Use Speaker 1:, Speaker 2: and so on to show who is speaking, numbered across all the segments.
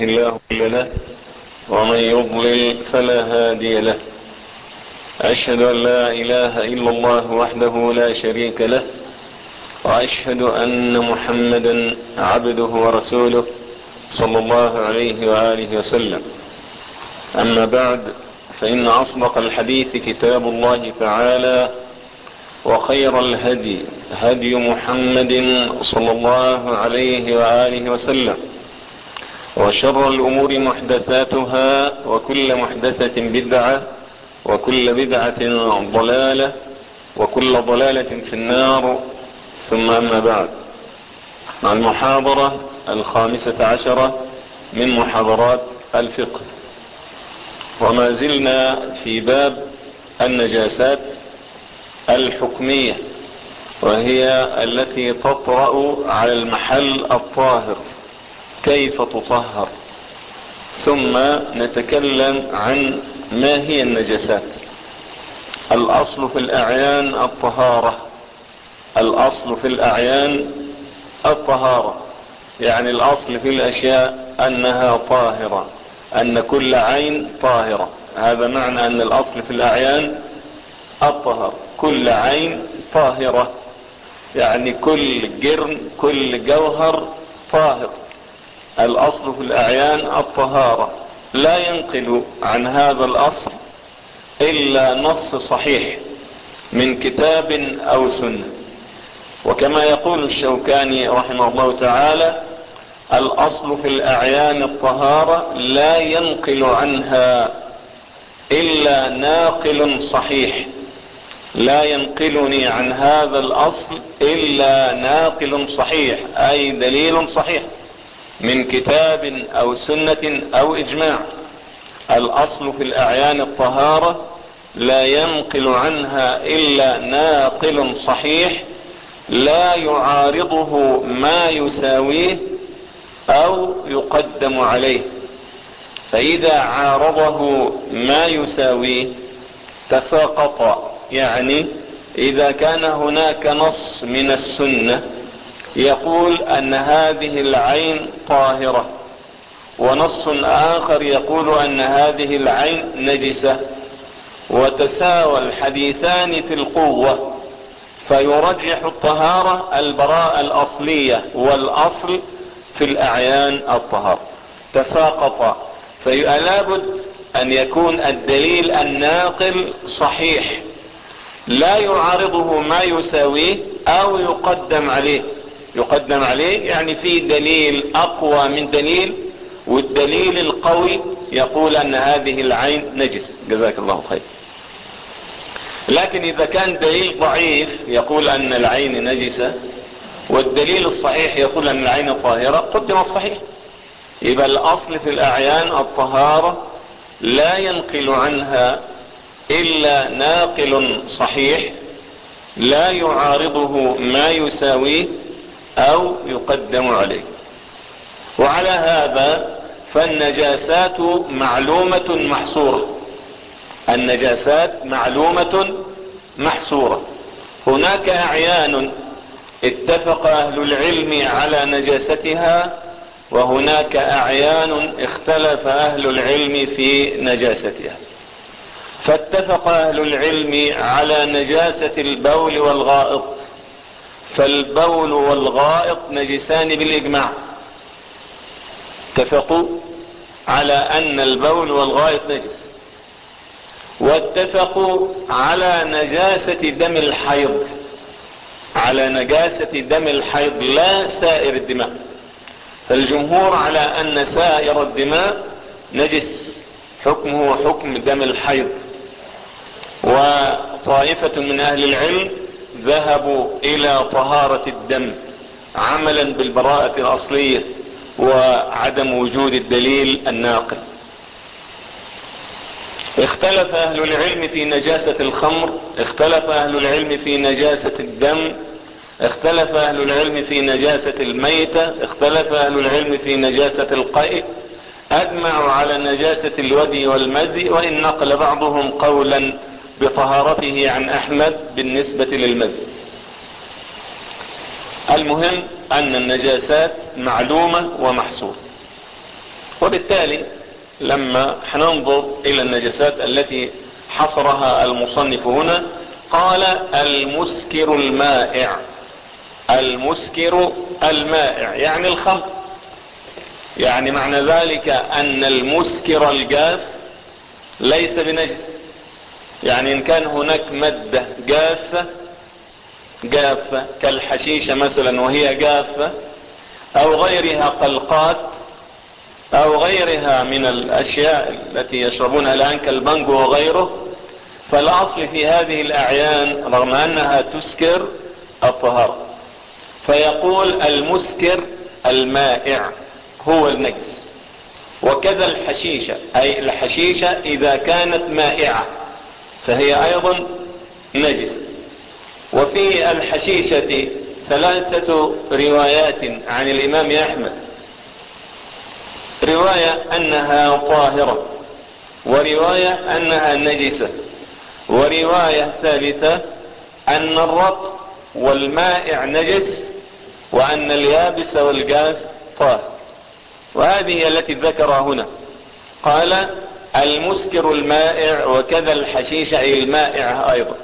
Speaker 1: يهده الله له ومن يضلل فلا هادي له أشهد أن لا إله إلا الله وحده لا شريك له وأشهد أن محمدا عبده ورسوله صلى الله عليه وآله وسلم أما بعد فإن أصدق الحديث كتاب الله تعالى وخير الهدي هدي محمد صلى الله عليه وآله وسلم وشر الأمور محدثاتها وكل محدثة بدعة وكل بدعة ضلالة وكل ضلالة في النار ثم أما بعد المحاضرة الخامسة عشرة من محاضرات الفقه وما زلنا في باب النجاسات الحكمية وهي التي تطرأ على المحل الطاهر كيف تطهر ثم نتكلم عن ما هي النجاسات الاصل في الاعيان الطهارة الاصل في الاعيان الطهارة يعني الاصل في الاشياء انها طاهرة ان كل عين طاهرة هذا معنى ان الاصل في الاعيان الطهر كل عين طاهرة يعني كل جرم كل جوهر طاهر الاصل في الاعيان الطهارة لا ينقل عن هذا الاصل الا نص صحيح من كتاب او سنة وكما يقول الشوكاني رحمه الله تعالى الاصل في الاعيان الطهارة لا ينقل عنها الا ناقل صحيح لا ينقلني عن هذا الاصل الا ناقل صحيح اي دليل صحيح من كتاب او سنة او اجماع الاصل في الاعيان الطهارة لا ينقل عنها الا ناقل صحيح لا يعارضه ما يساويه او يقدم عليه فاذا عارضه ما يساويه تساقط يعني اذا كان هناك نص من السنة يقول ان هذه العين طاهرة ونص اخر يقول ان هذه العين نجسة وتساوى الحديثان في القوة فيرجح الطهارة البراءة الاصلية والاصل في الاعيان الطهارة تساقط فلا بد ان يكون الدليل الناقل صحيح لا يعارضه ما يساويه او يقدم عليه يقدم عليه يعني في دليل اقوى من دليل والدليل القوي يقول ان هذه العين نجسة جزاك الله خير لكن اذا كان دليل ضعيف يقول ان العين نجسة والدليل الصحيح يقول ان العين طاهرة قدم الصحيح يبقى الاصل في الاعيان الطهارة لا ينقل عنها الا ناقل صحيح لا يعارضه ما يساويه او يقدم عليه وعلى هذا فالنجاسات معلومة محصورة النجاسات معلومة محصورة هناك اعيان اتفق اهل العلم على نجاستها وهناك اعيان اختلف اهل العلم في نجاستها فاتفق اهل العلم على نجاسة البول والغائط فالبول والغائط نجسان بالاجماع اتفقوا على ان البول والغائط نجس واتفقوا على نجاسة دم الحيض على نجاسة دم الحيض لا سائر الدماء فالجمهور على ان سائر الدماء نجس حكمه حكم دم الحيض وطائفة من اهل العلم ذهبوا الى طهارة الدم عملا بالبراءة الاصلية وعدم وجود الدليل الناقل اختلف اهل العلم في نجاسة الخمر اختلف اهل العلم في نجاسة الدم اختلف اهل العلم في نجاسة الميتة اختلف اهل العلم في نجاسة القيء اجمعوا على نجاسة الودي والمدي وان نقل بعضهم قولا بطهارته عن احمد بالنسبة للمدي المهم ان النجاسات معلومة ومحصورة وبالتالي لما حننظر الى النجسات التي حصرها المصنف هنا قال المسكر المائع المسكر المائع يعني الخمر يعني معنى ذلك ان المسكر الجاف ليس بنجس يعني ان كان هناك مادة جافة جافة كالحشيشة مثلا وهي جافة او غيرها قلقات او غيرها من الاشياء التي يشربونها الان كالبنجو وغيره فالاصل في هذه الاعيان رغم انها تسكر الطهارة فيقول المسكر المائع هو النجس وكذا الحشيشة اي الحشيشة اذا كانت مائعة فهي ايضا نجسة وفي الحشيشة ثلاثة روايات عن الامام احمد رواية انها طاهرة ورواية انها نجسة ورواية ثالثة ان الرط والمائع نجس وان اليابس والجاف طاهر وهذه التي ذكرها هنا قال المسكر المائع وكذا الحشيش اي المائع ايضا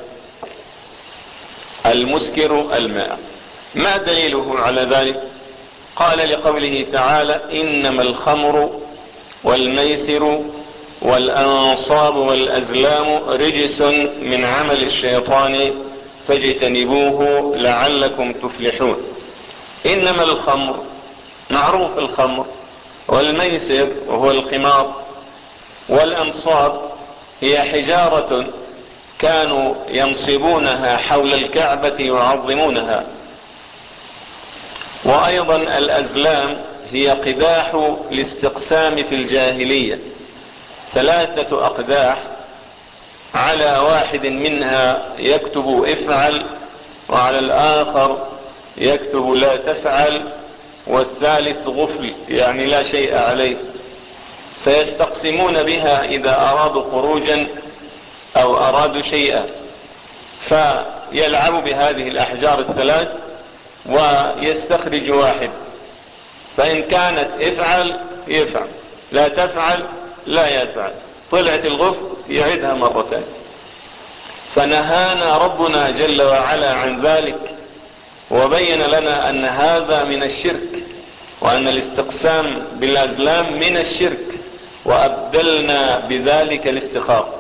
Speaker 1: المسكر المائع ما دليله على ذلك قال لقوله تعالى انما الخمر والميسر والانصاب والازلام رجس من عمل الشيطان فاجتنبوه لعلكم تفلحون انما الخمر معروف الخمر والميسر وهو القمار والانصاب هي حجارة كانوا ينصبونها حول الكعبة يعظمونها وايضا الازلام هي قداح الاستقسام في الجاهلية ثلاثة اقداح على واحد منها يكتب افعل وعلى الاخر يكتب لا تفعل والثالث غفل يعني لا شيء عليه فيستقسمون بها اذا ارادوا خروجا او ارادوا شيئا فيلعب بهذه الاحجار الثلاث ويستخرج واحد فان كانت افعل يفعل لا تفعل لا يفعل طلعت الغفل يعيدها مرتين فنهانا ربنا جل وعلا عن ذلك وبين لنا ان هذا من الشرك وان الاستقسام بالازلام من الشرك وابدلنا بذلك الاستخار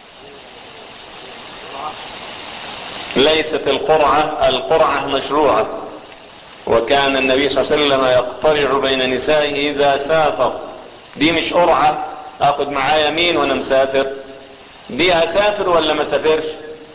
Speaker 1: ليست القرعة القرعة مشروعة وكان النبي صلى الله عليه وسلم يقترع بين نسائه اذا سافر دي مش قرعة اخد معايا مين وانا مسافر دي اسافر ولا ما سافرش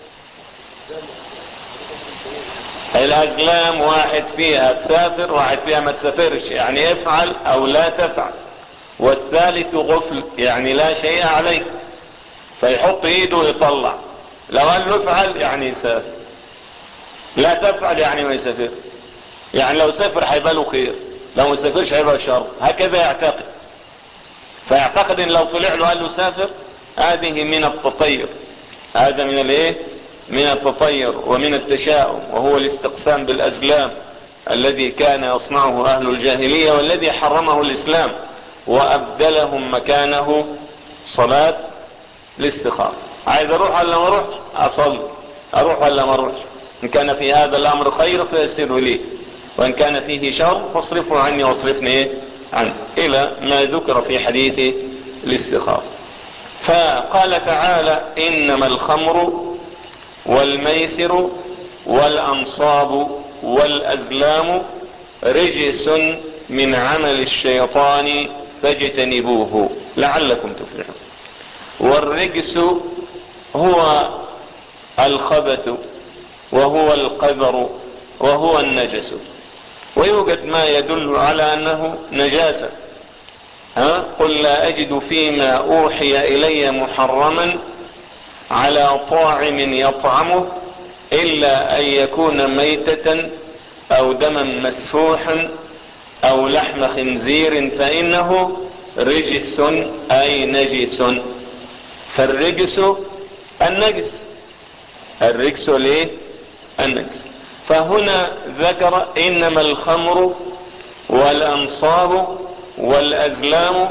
Speaker 1: الازلام واحد فيها تسافر واحد فيها ما تسافرش يعني افعل او لا تفعل والثالث غفل يعني لا شيء عليه فيحط ايده ويطلع لو قال له افعل يعني يسافر لا تفعل يعني ما يسافر يعني لو سافر هيبقى له خير لو ما سافرش هيبقى شر هكذا يعتقد فيعتقد ان لو طلع له قال له سافر هذه من التطير هذا من الايه من التطير ومن التشاؤم وهو الاستقسام بالازلام الذي كان يصنعه اهل الجاهلية والذي حرمه الاسلام وابدلهم مكانه صلاة الاستخارة عايز اروح ولا ما اروح اصلي اروح ولا ما اروح ان كان في هذا الامر خير فيسر لي وان كان فيه شر فاصرفه عني واصرفني ايه عنه الى ما ذكر في حديث الاستخارة فقال تعالى انما الخمر والميسر والانصاب والازلام رجس من عمل الشيطان فاجتنبوه لعلكم تفلحون والرجس هو الخبث وهو القذر وهو النجس ويوجد ما يدل على انه نجاسة ها قل لا اجد فيما اوحي الي محرما على طاعم يطعمه الا ان يكون ميتة او دما مسفوحا او لحم خنزير فانه رجس اي نجس فالرجس النجس الرجس ليه النجس فهنا ذكر انما الخمر والانصاب والازلام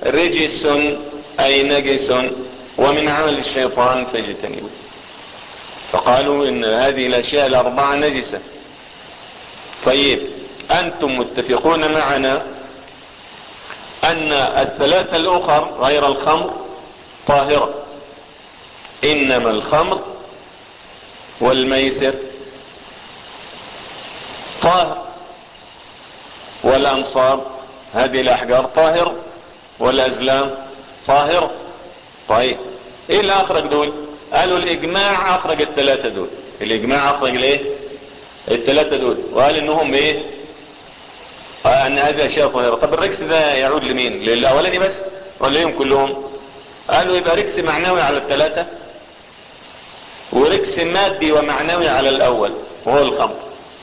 Speaker 1: رجس اي نجس ومن عمل الشيطان فاجتنبوا فقالوا ان هذه الاشياء الاربعة نجسة طيب انتم متفقون معنا ان الثلاثة الاخر غير الخمر طاهرة انما الخمر والميسر طاهر والانصاب هذه الاحجار طاهر والازلام طاهر طيب ايه اللي اخرج دول قالوا الاجماع اخرج الثلاثة دول الاجماع اخرج ليه الثلاثة دول وقال انهم ايه آه ان هذه اشياء طاهرة طب الركس ده يعود لمين للاولاني بس ولا ليهم كلهم قالوا يبقى ركس معنوي على الثلاثة وركس مادي ومعنوي على الاول وهو الخمر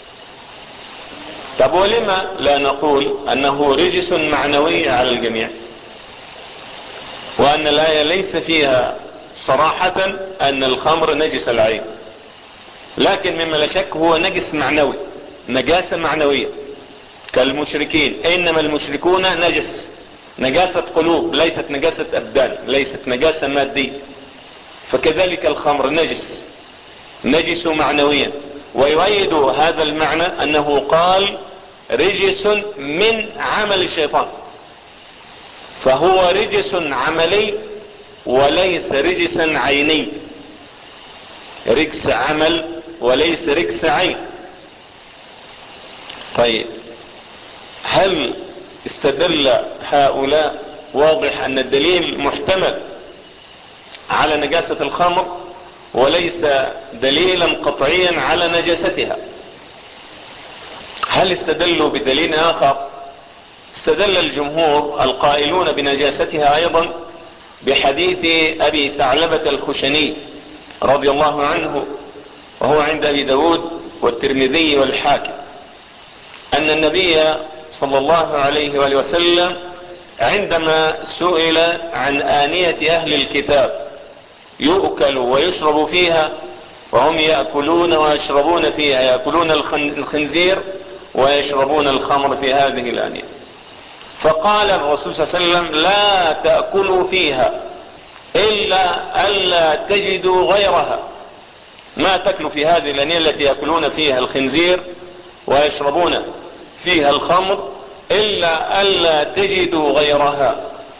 Speaker 1: طب ولما لا نقول انه رجس معنوي على الجميع وان الاية ليس فيها صراحة ان الخمر نجس العين لكن مما لا شك هو نجس معنوي نجاسة معنوية كالمشركين انما المشركون نجس نجاسة قلوب ليست نجاسة ابدان ليست نجاسة مادية فكذلك الخمر نجس نجس معنويا ويؤيد هذا المعنى انه قال رجس من عمل الشيطان فهو رجس عملي وليس رجسا عيني رجس عمل وليس رجس عين طيب هل استدل هؤلاء واضح ان الدليل محتمل على نجاسة الخمر وليس دليلا قطعيا على نجاستها هل استدلوا بدليل اخر استدل الجمهور القائلون بنجاستها ايضا بحديث ابي ثعلبة الخشني رضي الله عنه وهو عند ابي داود والترمذي والحاكم ان النبي صلى الله عليه وآله وسلم عندما سئل عن آنية اهل الكتاب يؤكل ويشرب فيها وهم يأكلون ويشربون فيها يأكلون الخنزير ويشربون الخمر في هذه الآنية فقال الرسول صلى الله عليه وسلم لا تأكلوا فيها إلا ألا تجدوا غيرها ما تأكلوا في هذه الأنية التي يأكلون فيها الخنزير ويشربون فيها الخمر إلا ألا تجدوا غيرها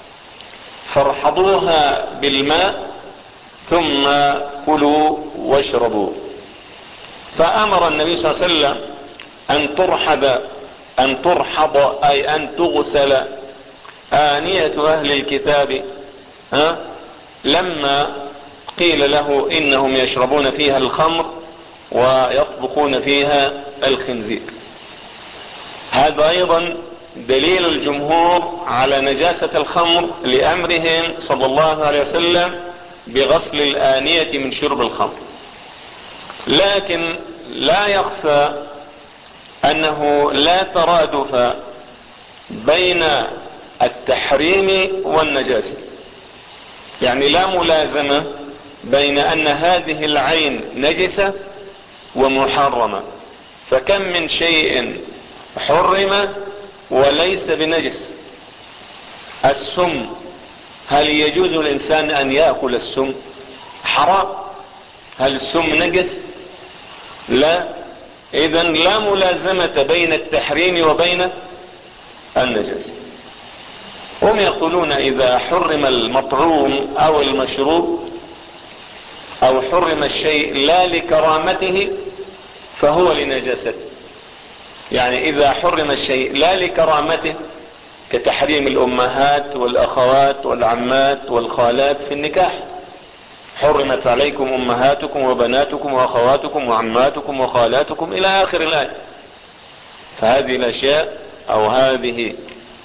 Speaker 1: فارحضوها بالماء ثم كلوا واشربوا فأمر النبي صلى الله عليه وسلم أن ترحب أن ترحض أي أن تغسل آنية أهل الكتاب ها لما قيل له إنهم يشربون فيها الخمر ويطبخون فيها الخنزير هذا أيضا دليل الجمهور على نجاسة الخمر لأمرهم صلى الله عليه وسلم بغسل الآنية من شرب الخمر لكن لا يخفى انه لا ترادف بين التحريم والنجاسة يعني لا ملازمة بين ان هذه العين نجسة ومحرمة فكم من شيء حرم وليس بنجس السم هل يجوز الانسان ان يأكل السم حرام هل السم نجس لا اذا لا ملازمة بين التحريم وبين النجاسة هم يقولون اذا حرم المطعوم او المشروب او حرم الشيء لا لكرامته فهو لنجاسته يعني اذا حرم الشيء لا لكرامته كتحريم الامهات والاخوات والعمات والخالات في النكاح حرمت عليكم امهاتكم وبناتكم واخواتكم وعماتكم وخالاتكم الى اخر الايه فهذه الاشياء او هذه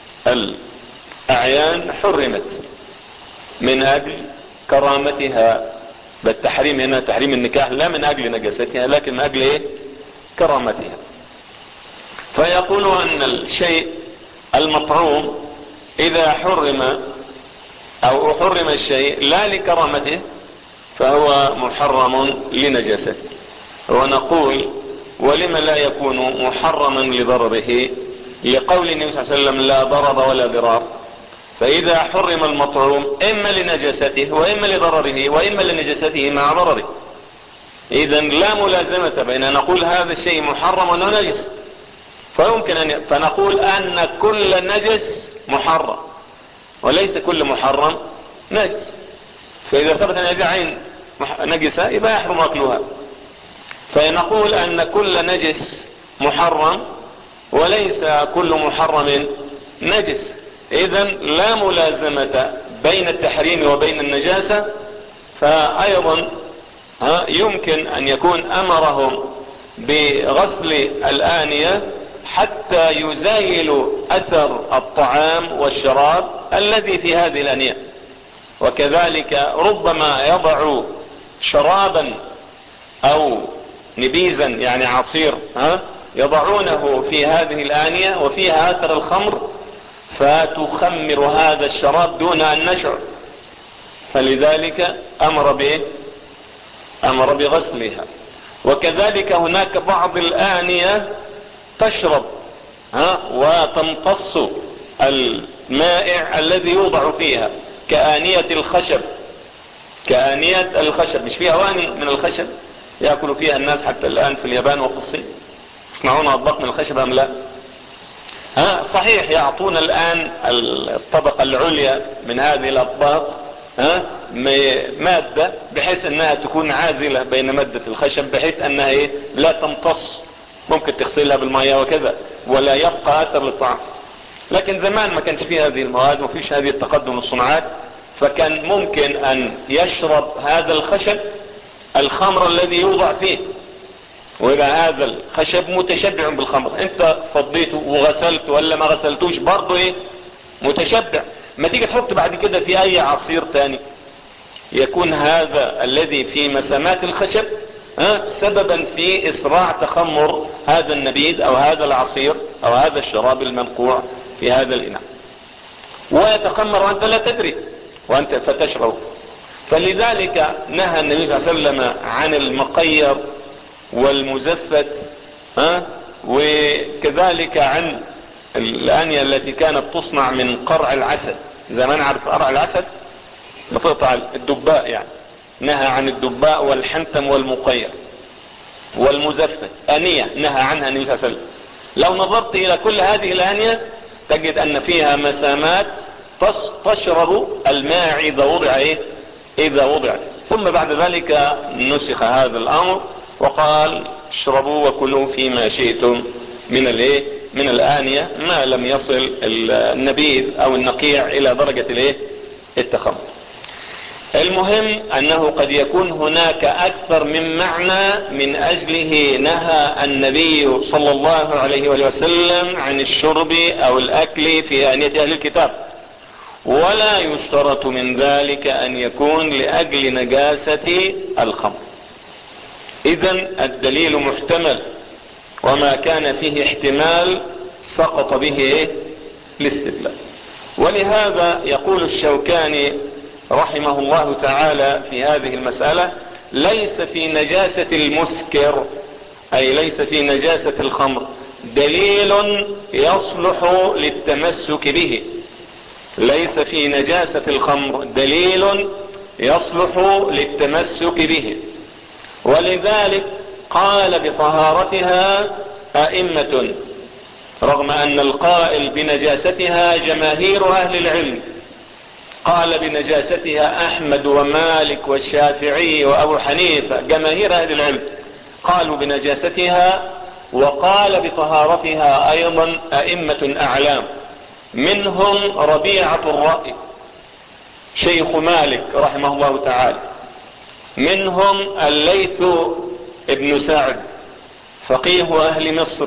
Speaker 1: الاعيان حرمت من اجل كرامتها بالتحريم هنا تحريم النكاح لا من اجل نجاستها لكن من اجل ايه كرامتها فيقول ان الشيء المطعوم اذا حرم او حرم الشيء لا لكرامته فهو محرم لنجاسته ونقول ولم لا يكون محرما لضرره لقول النبي صلى الله عليه وسلم لا ضرر ولا ضرار فإذا حرم المطعوم إما لنجاسته وإما لضرره وإما لنجاسته مع ضرره إذا لا ملازمة بين أن نقول هذا الشيء محرم وأنه نجس فيمكن أن فنقول أن كل نجس محرم وليس كل محرم نجس فإذا ثبت أن هذه عين نجسة يبقى يحرم أكلها فنقول أن كل نجس محرم وليس كل محرم نجس إذا لا ملازمة بين التحريم وبين النجاسة فأيضا يمكن أن يكون أمرهم بغسل الآنية حتى يزايل أثر الطعام والشراب الذي في هذه الأنية وكذلك ربما يضع شرابا أو نبيزا يعني عصير ها يضعونه في هذه الآنية وفيها أثر الخمر فتخمر هذا الشراب دون أن نشعر فلذلك أمر به أمر بغسلها وكذلك هناك بعض الآنية تشرب ها وتمتص المائع الذي يوضع فيها كآنية الخشب كآنية الخشب مش فيها أواني من الخشب يأكل فيها الناس حتى الآن في اليابان وفي الصين يصنعون أطباق من الخشب أم لا ها صحيح يعطون الآن الطبقة العليا من هذه الأطباق ها مادة بحيث انها تكون عازلة بين مادة الخشب بحيث انها ايه لا تمتص ممكن تغسلها بالمياه وكذا ولا يبقى اثر للطعام لكن زمان ما كانش فيه هذه المواد وما فيش هذه التقدم الصناعات فكان ممكن ان يشرب هذا الخشب الخمر الذي يوضع فيه واذا هذا الخشب متشبع بالخمر انت فضيته وغسلته ولا ما غسلتوش برضه ايه متشبع ما تيجي تحط بعد كده في اي عصير تاني يكون هذا الذي في مسامات الخشب ها سببا في اسراع تخمر هذا النبيذ او هذا العصير او هذا الشراب المنقوع في هذا الاناء ويتخمر وانت لا تدري وانت فتشرب فلذلك نهى النبي صلى الله عليه وسلم عن المقير والمزفت ها وكذلك عن الانية التي كانت تصنع من قرع العسل زمان عارف قرع العسل بتقطع الدباء يعني نهى عن الدباء والحنتم والمقير والمزفت انية نهى عنها النبي صلى الله عليه وسلم لو نظرت الى كل هذه الانية تجد ان فيها مسامات تشرب الماء اذا وضع ايه اذا وضع ثم بعد ذلك نسخ هذا الامر وقال اشربوا وكلوا فيما شئتم من الايه من الانية ما لم يصل النبيذ او النقيع الى درجة الايه التخمر المهم انه قد يكون هناك اكثر من معنى من اجله نهى النبي صلى الله عليه وسلم عن الشرب او الاكل في انية اهل الكتاب ولا يشترط من ذلك ان يكون لاجل نجاسة الخمر اذا الدليل محتمل وما كان فيه احتمال سقط به ايه الاستدلال ولهذا يقول الشوكاني رحمه الله تعالى في هذه المسألة ليس في نجاسة المسكر اي ليس في نجاسة الخمر دليل يصلح للتمسك به ليس في نجاسة الخمر دليل يصلح للتمسك به ولذلك قال بطهارتها ائمة رغم ان القائل بنجاستها جماهير اهل العلم قال بنجاستها احمد ومالك والشافعي وابو حنيفة جماهير اهل العلم قالوا بنجاستها وقال بطهارتها ايضا ائمة اعلام منهم ربيعة الرأي شيخ مالك رحمه الله تعالى منهم الليث ابن سعد فقيه اهل مصر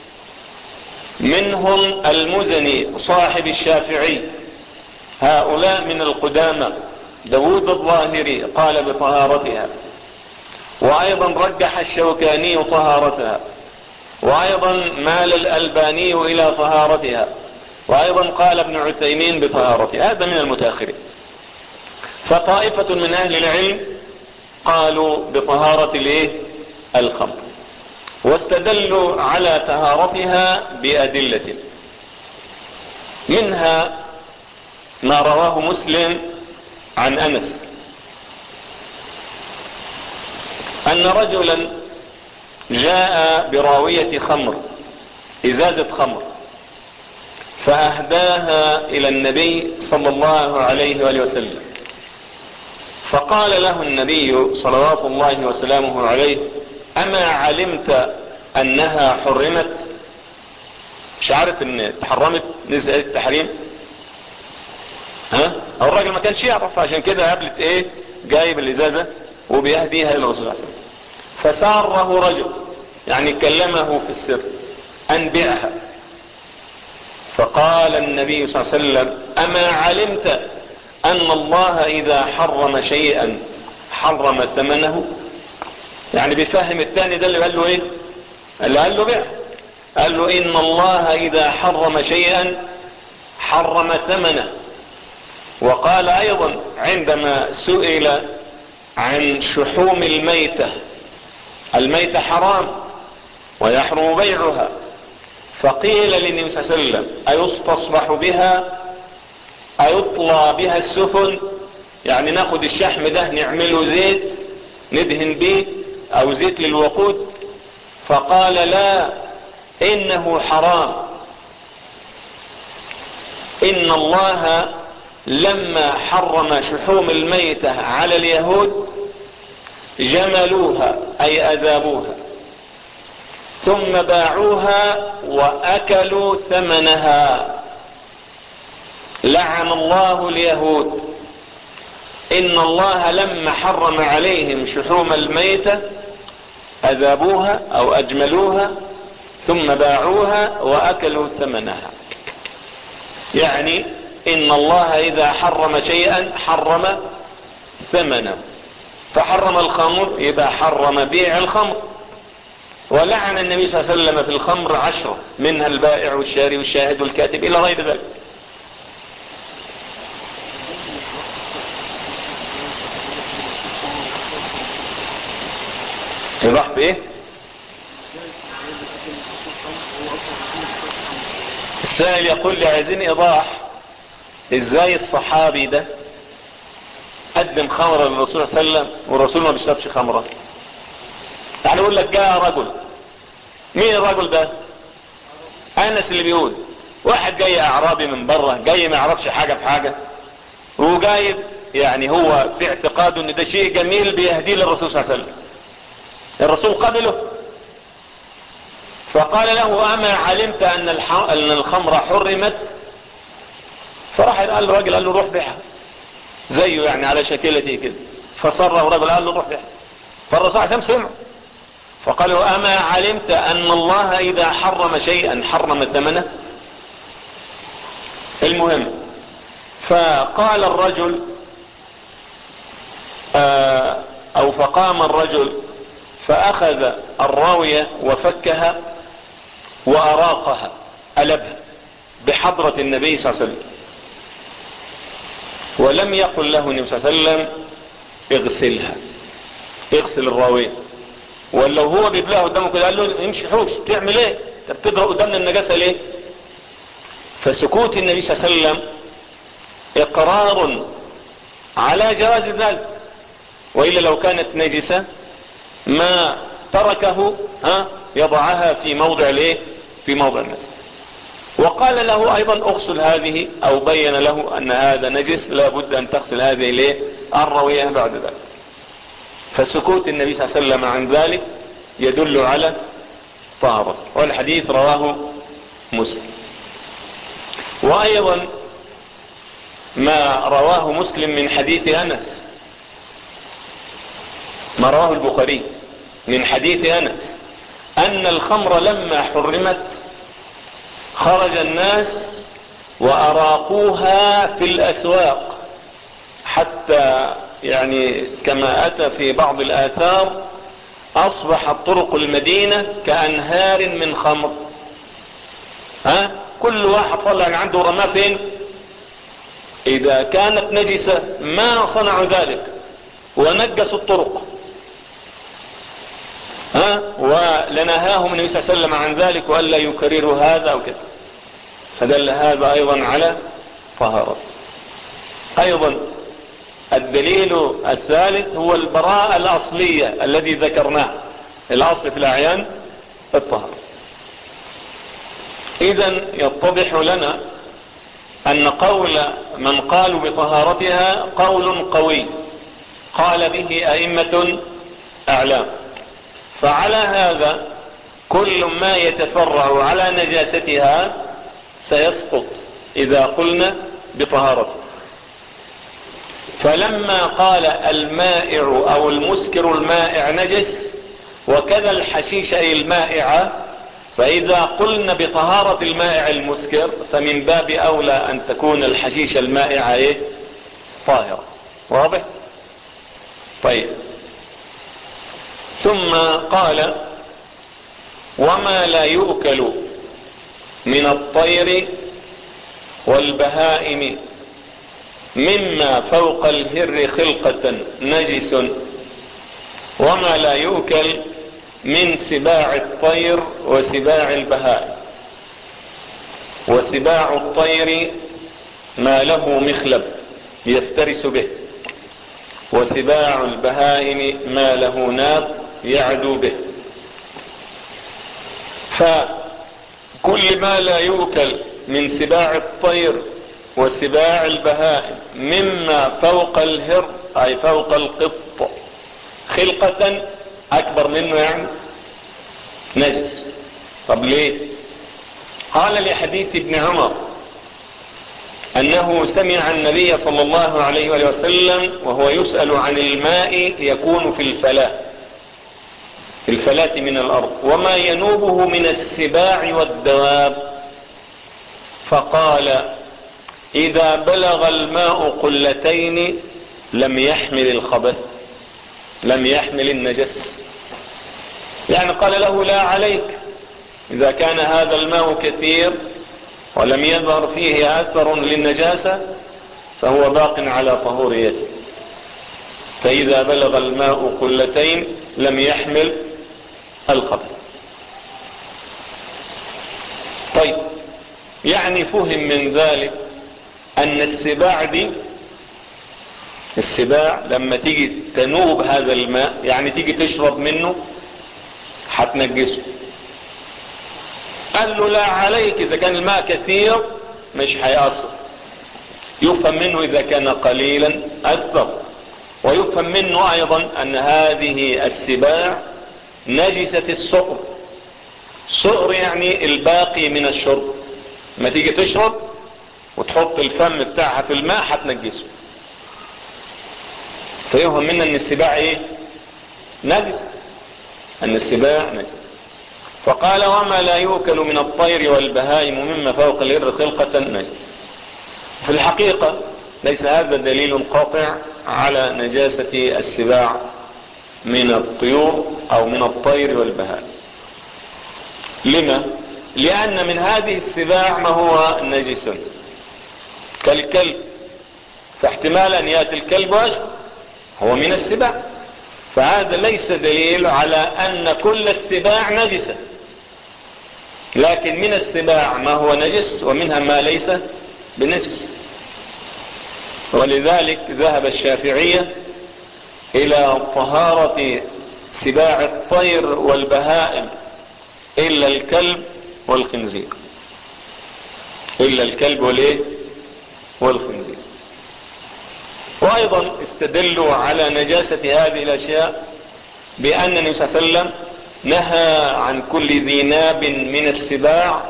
Speaker 1: منهم المزني صاحب الشافعي هؤلاء من القدامى داود الظاهري قال بطهارتها وايضا رجح الشوكاني طهارتها وايضا مال الالباني الى طهارتها وايضا قال ابن عثيمين بطهارتها هذا من المتاخرين فطائفة من اهل العلم قالوا بطهارة الايه الخمر واستدلوا على طهارتها بأدلة منها ما رواه مسلم عن انس ان رجلا جاء براوية خمر ازازة خمر فاهداها الى النبي صلى الله عليه وآله وسلم فقال له النبي صلوات الله وسلامه عليه اما علمت انها حرمت مش عارف ان حرمت نزل التحريم ها او الراجل ما كانش يعرف عشان كده قابلت ايه جايب الازازة وبيهديها الى الرسول صلى الله عليه وسلم فساره رجل يعني كلمه في السر ان بيعها فقال النبي صلى الله عليه وسلم اما علمت ان الله اذا حرم شيئا حرم ثمنه يعني بيفهم الثاني ده اللي قال له ايه اللي قال له بيع قال له ان الله اذا حرم شيئا حرم ثمنه وقال ايضا عندما سئل عن شحوم الميتة الميتة حرام ويحرم بيعها فقيل للنبي صلى الله عليه وسلم ايستصبح بها ايطلى بها السفن يعني ناخد الشحم ده نعمله زيت ندهن به او زيت للوقود فقال لا انه حرام ان الله لما حرم شحوم الميتة على اليهود جملوها اي اذابوها ثم باعوها واكلوا ثمنها لعن الله اليهود ان الله لما حرم عليهم شحوم الميتة اذابوها او اجملوها ثم باعوها واكلوا ثمنها يعني ان الله اذا حرم شيئا حرم ثمنه فحرم الخمر يبقى حرم بيع الخمر ولعن النبي صلى الله عليه وسلم في الخمر عشرة منها البائع والشاري والشاهد والكاتب الى غير ذلك يضح بايه السائل يقول لي عايزين ايضاح ازاي الصحابي ده قدم خمرة للرسول صلى الله عليه وسلم والرسول ما بيشربش خمرة يعني يقول لك جاء رجل مين الرجل ده انس اللي بيقول واحد جاي اعرابي من بره جاي ما يعرفش حاجة في حاجة وجايب يعني هو في اعتقاده ان ده شيء جميل بيهديه للرسول صلى الله عليه وسلم الرسول قبله فقال له اما علمت ان ان الخمر حرمت فراح قال له راجل قال له روح بيعها زيه يعني على شكلته كده فصره رجل قال له روح بيعها فالرسول عليه سمع فقال له اما علمت ان الله اذا حرم شيئا حرم ثمنه المهم فقال الرجل آه، او فقام الرجل فاخذ الراوية وفكها واراقها البها بحضرة النبي صلى الله عليه وسلم ولم يقل له النبي صلى الله عليه وسلم اغسلها اغسل الراوية ولو هو بيبلعها قدامه كده قال له امشي حوش تعمل ايه انت بتضرب قدامنا النجاسة ليه فسكوت النبي صلى الله عليه وسلم اقرار على جواز ذلك وإلا لو كانت نجسة ما تركه ها يضعها في موضع ليه في موضع الناس وقال له ايضا اغسل هذه او بين له ان هذا نجس لابد ان تغسل هذه ليه الروية بعد ذلك فسكوت النبي صلى الله عليه وسلم عن ذلك يدل على طهارته والحديث رواه مسلم وايضا ما رواه مسلم من حديث انس ما رواه البخاري من حديث انس ان الخمر لما حرمت خرج الناس واراقوها في الاسواق حتى يعني كما اتى في بعض الاثار اصبحت طرق المدينة كانهار من خمر ها كل واحد طلع عنده رماه فين اذا كانت نجسة ما صنعوا ذلك ونجسوا الطرق ها ولنهاهم النبي صلى الله عليه وسلم عن ذلك والا يكرروا هذا وكذا فدل هذا ايضا على طهارة ايضا الدليل الثالث هو البراءة الاصلية الذي ذكرناه الاصل في الاعيان الطهر اذا يتضح لنا ان قول من قالوا بطهارتها قول قوي قال به ائمة اعلام فعلى هذا كل ما يتفرع على نجاستها سيسقط اذا قلنا بطهارته فلما قال المائع او المسكر المائع نجس وكذا الحشيش اي المائعة فاذا قلنا بطهارة المائع المسكر فمن باب اولى ان تكون الحشيش المائعة ايه طاهرة واضح طيب ثم قال وما لا يؤكل من الطير والبهائم مما فوق الهر خلقة نجس وما لا يؤكل من سباع الطير وسباع البهائم وسباع الطير ما له مخلب يفترس به وسباع البهائم ما له ناب يعدو به فكل ما لا يؤكل من سباع الطير وسباع البهائم مما فوق الهر اي فوق القط خلقة اكبر منه يعني نجس طب ليه قال لحديث ابن عمر انه سمع النبي صلى الله عليه وسلم وهو يسأل عن الماء يكون في الفلاة في الفلاة من الارض وما ينوبه من السباع والدواب فقال اذا بلغ الماء قلتين لم يحمل الخبث لم يحمل النجس يعني قال له لا عليك اذا كان هذا الماء كثير ولم يظهر فيه اثر للنجاسة فهو باق على طهوريته فاذا بلغ الماء قلتين لم يحمل الخبث طيب يعني فهم من ذلك ان السباع دي السباع لما تيجي تنوب هذا الماء يعني تيجي تشرب منه هتنجسه قال له لا عليك اذا كان الماء كثير مش هيأثر يفهم منه اذا كان قليلا اكثر ويفهم منه ايضا ان هذه السباع نجسة السؤر سؤر يعني الباقي من الشرب ما تيجي تشرب وتحط الفم بتاعها في الماء هتنجسه فيفهم منا ان السباع ايه نجس ان السباع نجس فقال وما لا يؤكل من الطير والبهائم مما فوق الإر خلقة نجس في الحقيقة ليس هذا دليل قاطع على نجاسة السباع من الطيور او من الطير والبهائم لما لان من هذه السباع ما هو نجس كالكلب فاحتمال ان ياتي الكلب واشرب هو من السباع فهذا ليس دليل على ان كل السباع نجسة لكن من السباع ما هو نجس ومنها ما ليس بنجس ولذلك ذهب الشافعية الى طهارة سباع الطير والبهائم الا الكلب والخنزير الا الكلب والايه والخنزير وايضا استدلوا على نجاسة هذه الاشياء بان النبي صلى الله عليه وسلم نهى عن كل ذي ناب من السباع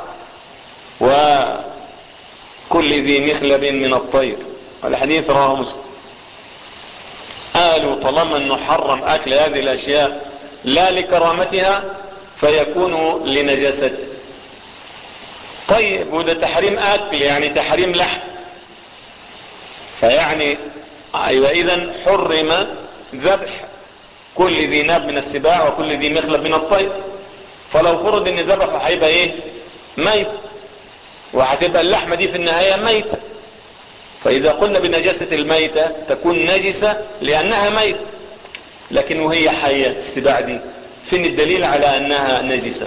Speaker 1: وكل ذي مخلب من الطير والحديث رواه مسلم قالوا طالما انه حرم اكل هذه الاشياء لا لكرامتها فيكون لنجاسته طيب وده تحريم اكل يعني تحريم لحم فيعني ايوه اذا حرم ذبح كل ذي ناب من السباع وكل ذي مخلب من الطير فلو فرض ان ذبحه هيبقى ايه ميت وهتبقى اللحمة دي في النهاية ميتة فاذا قلنا بنجاسة الميتة تكون نجسة لانها ميتة لكن وهي حية السباع دي فين الدليل على انها نجسة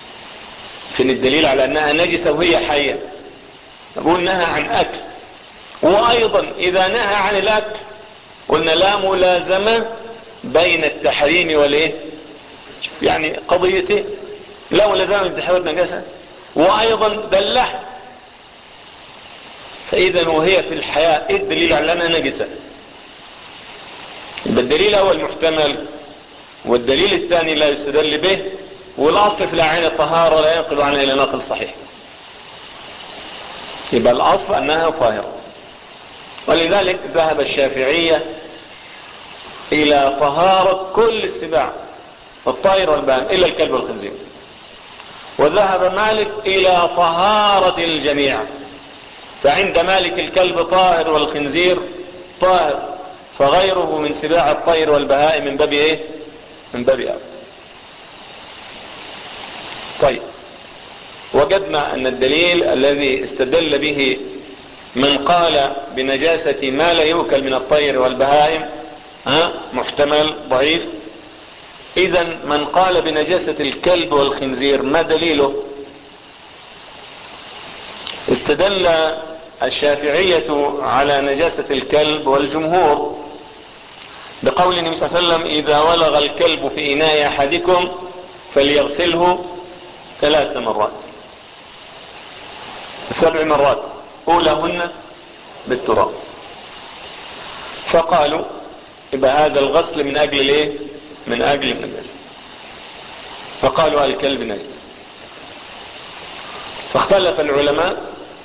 Speaker 1: فين الدليل على انها نجسة وهي حية نقول انها عن اكل وايضا اذا نهى عن الاكل قلنا لا ملازمة بين التحريم والايه يعني قضيتين لا ملازمة بين التحريم والنجاسة وايضا دلح فاذا وهي في الحياة ايه الدليل على انها نجسة الدليل الاول محتمل والدليل الثاني لا يستدل به والاصل في العين الطهارة لا ينقل عنها الى نقل صحيح يبقى الاصل انها طاهرة ولذلك ذهب الشافعية الى طهارة كل السباع الطائر والبهائم الا الكلب والخنزير وذهب مالك الى طهارة الجميع فعند مالك الكلب طاهر والخنزير طاهر فغيره من سباع الطير والبهائم من باب ايه من باب ايه طيب وجدنا ان الدليل الذي استدل به من قال بنجاسة ما لا يؤكل من الطير والبهائم ها محتمل ضعيف اذا من قال بنجاسة الكلب والخنزير ما دليله استدل الشافعية على نجاسة الكلب والجمهور بقول النبي صلى الله عليه وسلم اذا ولغ الكلب في اناء احدكم فليغسله ثلاث مرات سبع مرات اولهن بالتراب فقالوا يبقى هذا الغسل من اجل الايه من اجل النجاسة فقالوا الكلب نجس فاختلف العلماء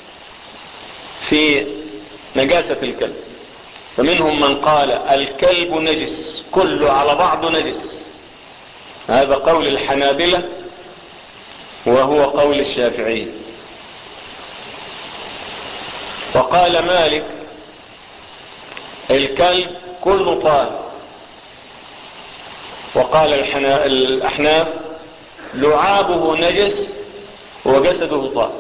Speaker 1: في نجاسة الكلب فمنهم من قال الكلب نجس كله على بعضه نجس هذا قول الحنابلة وهو قول الشافعي وقال مالك الكلب كله طاهر وقال الأحناف لعابه نجس وجسده طاهر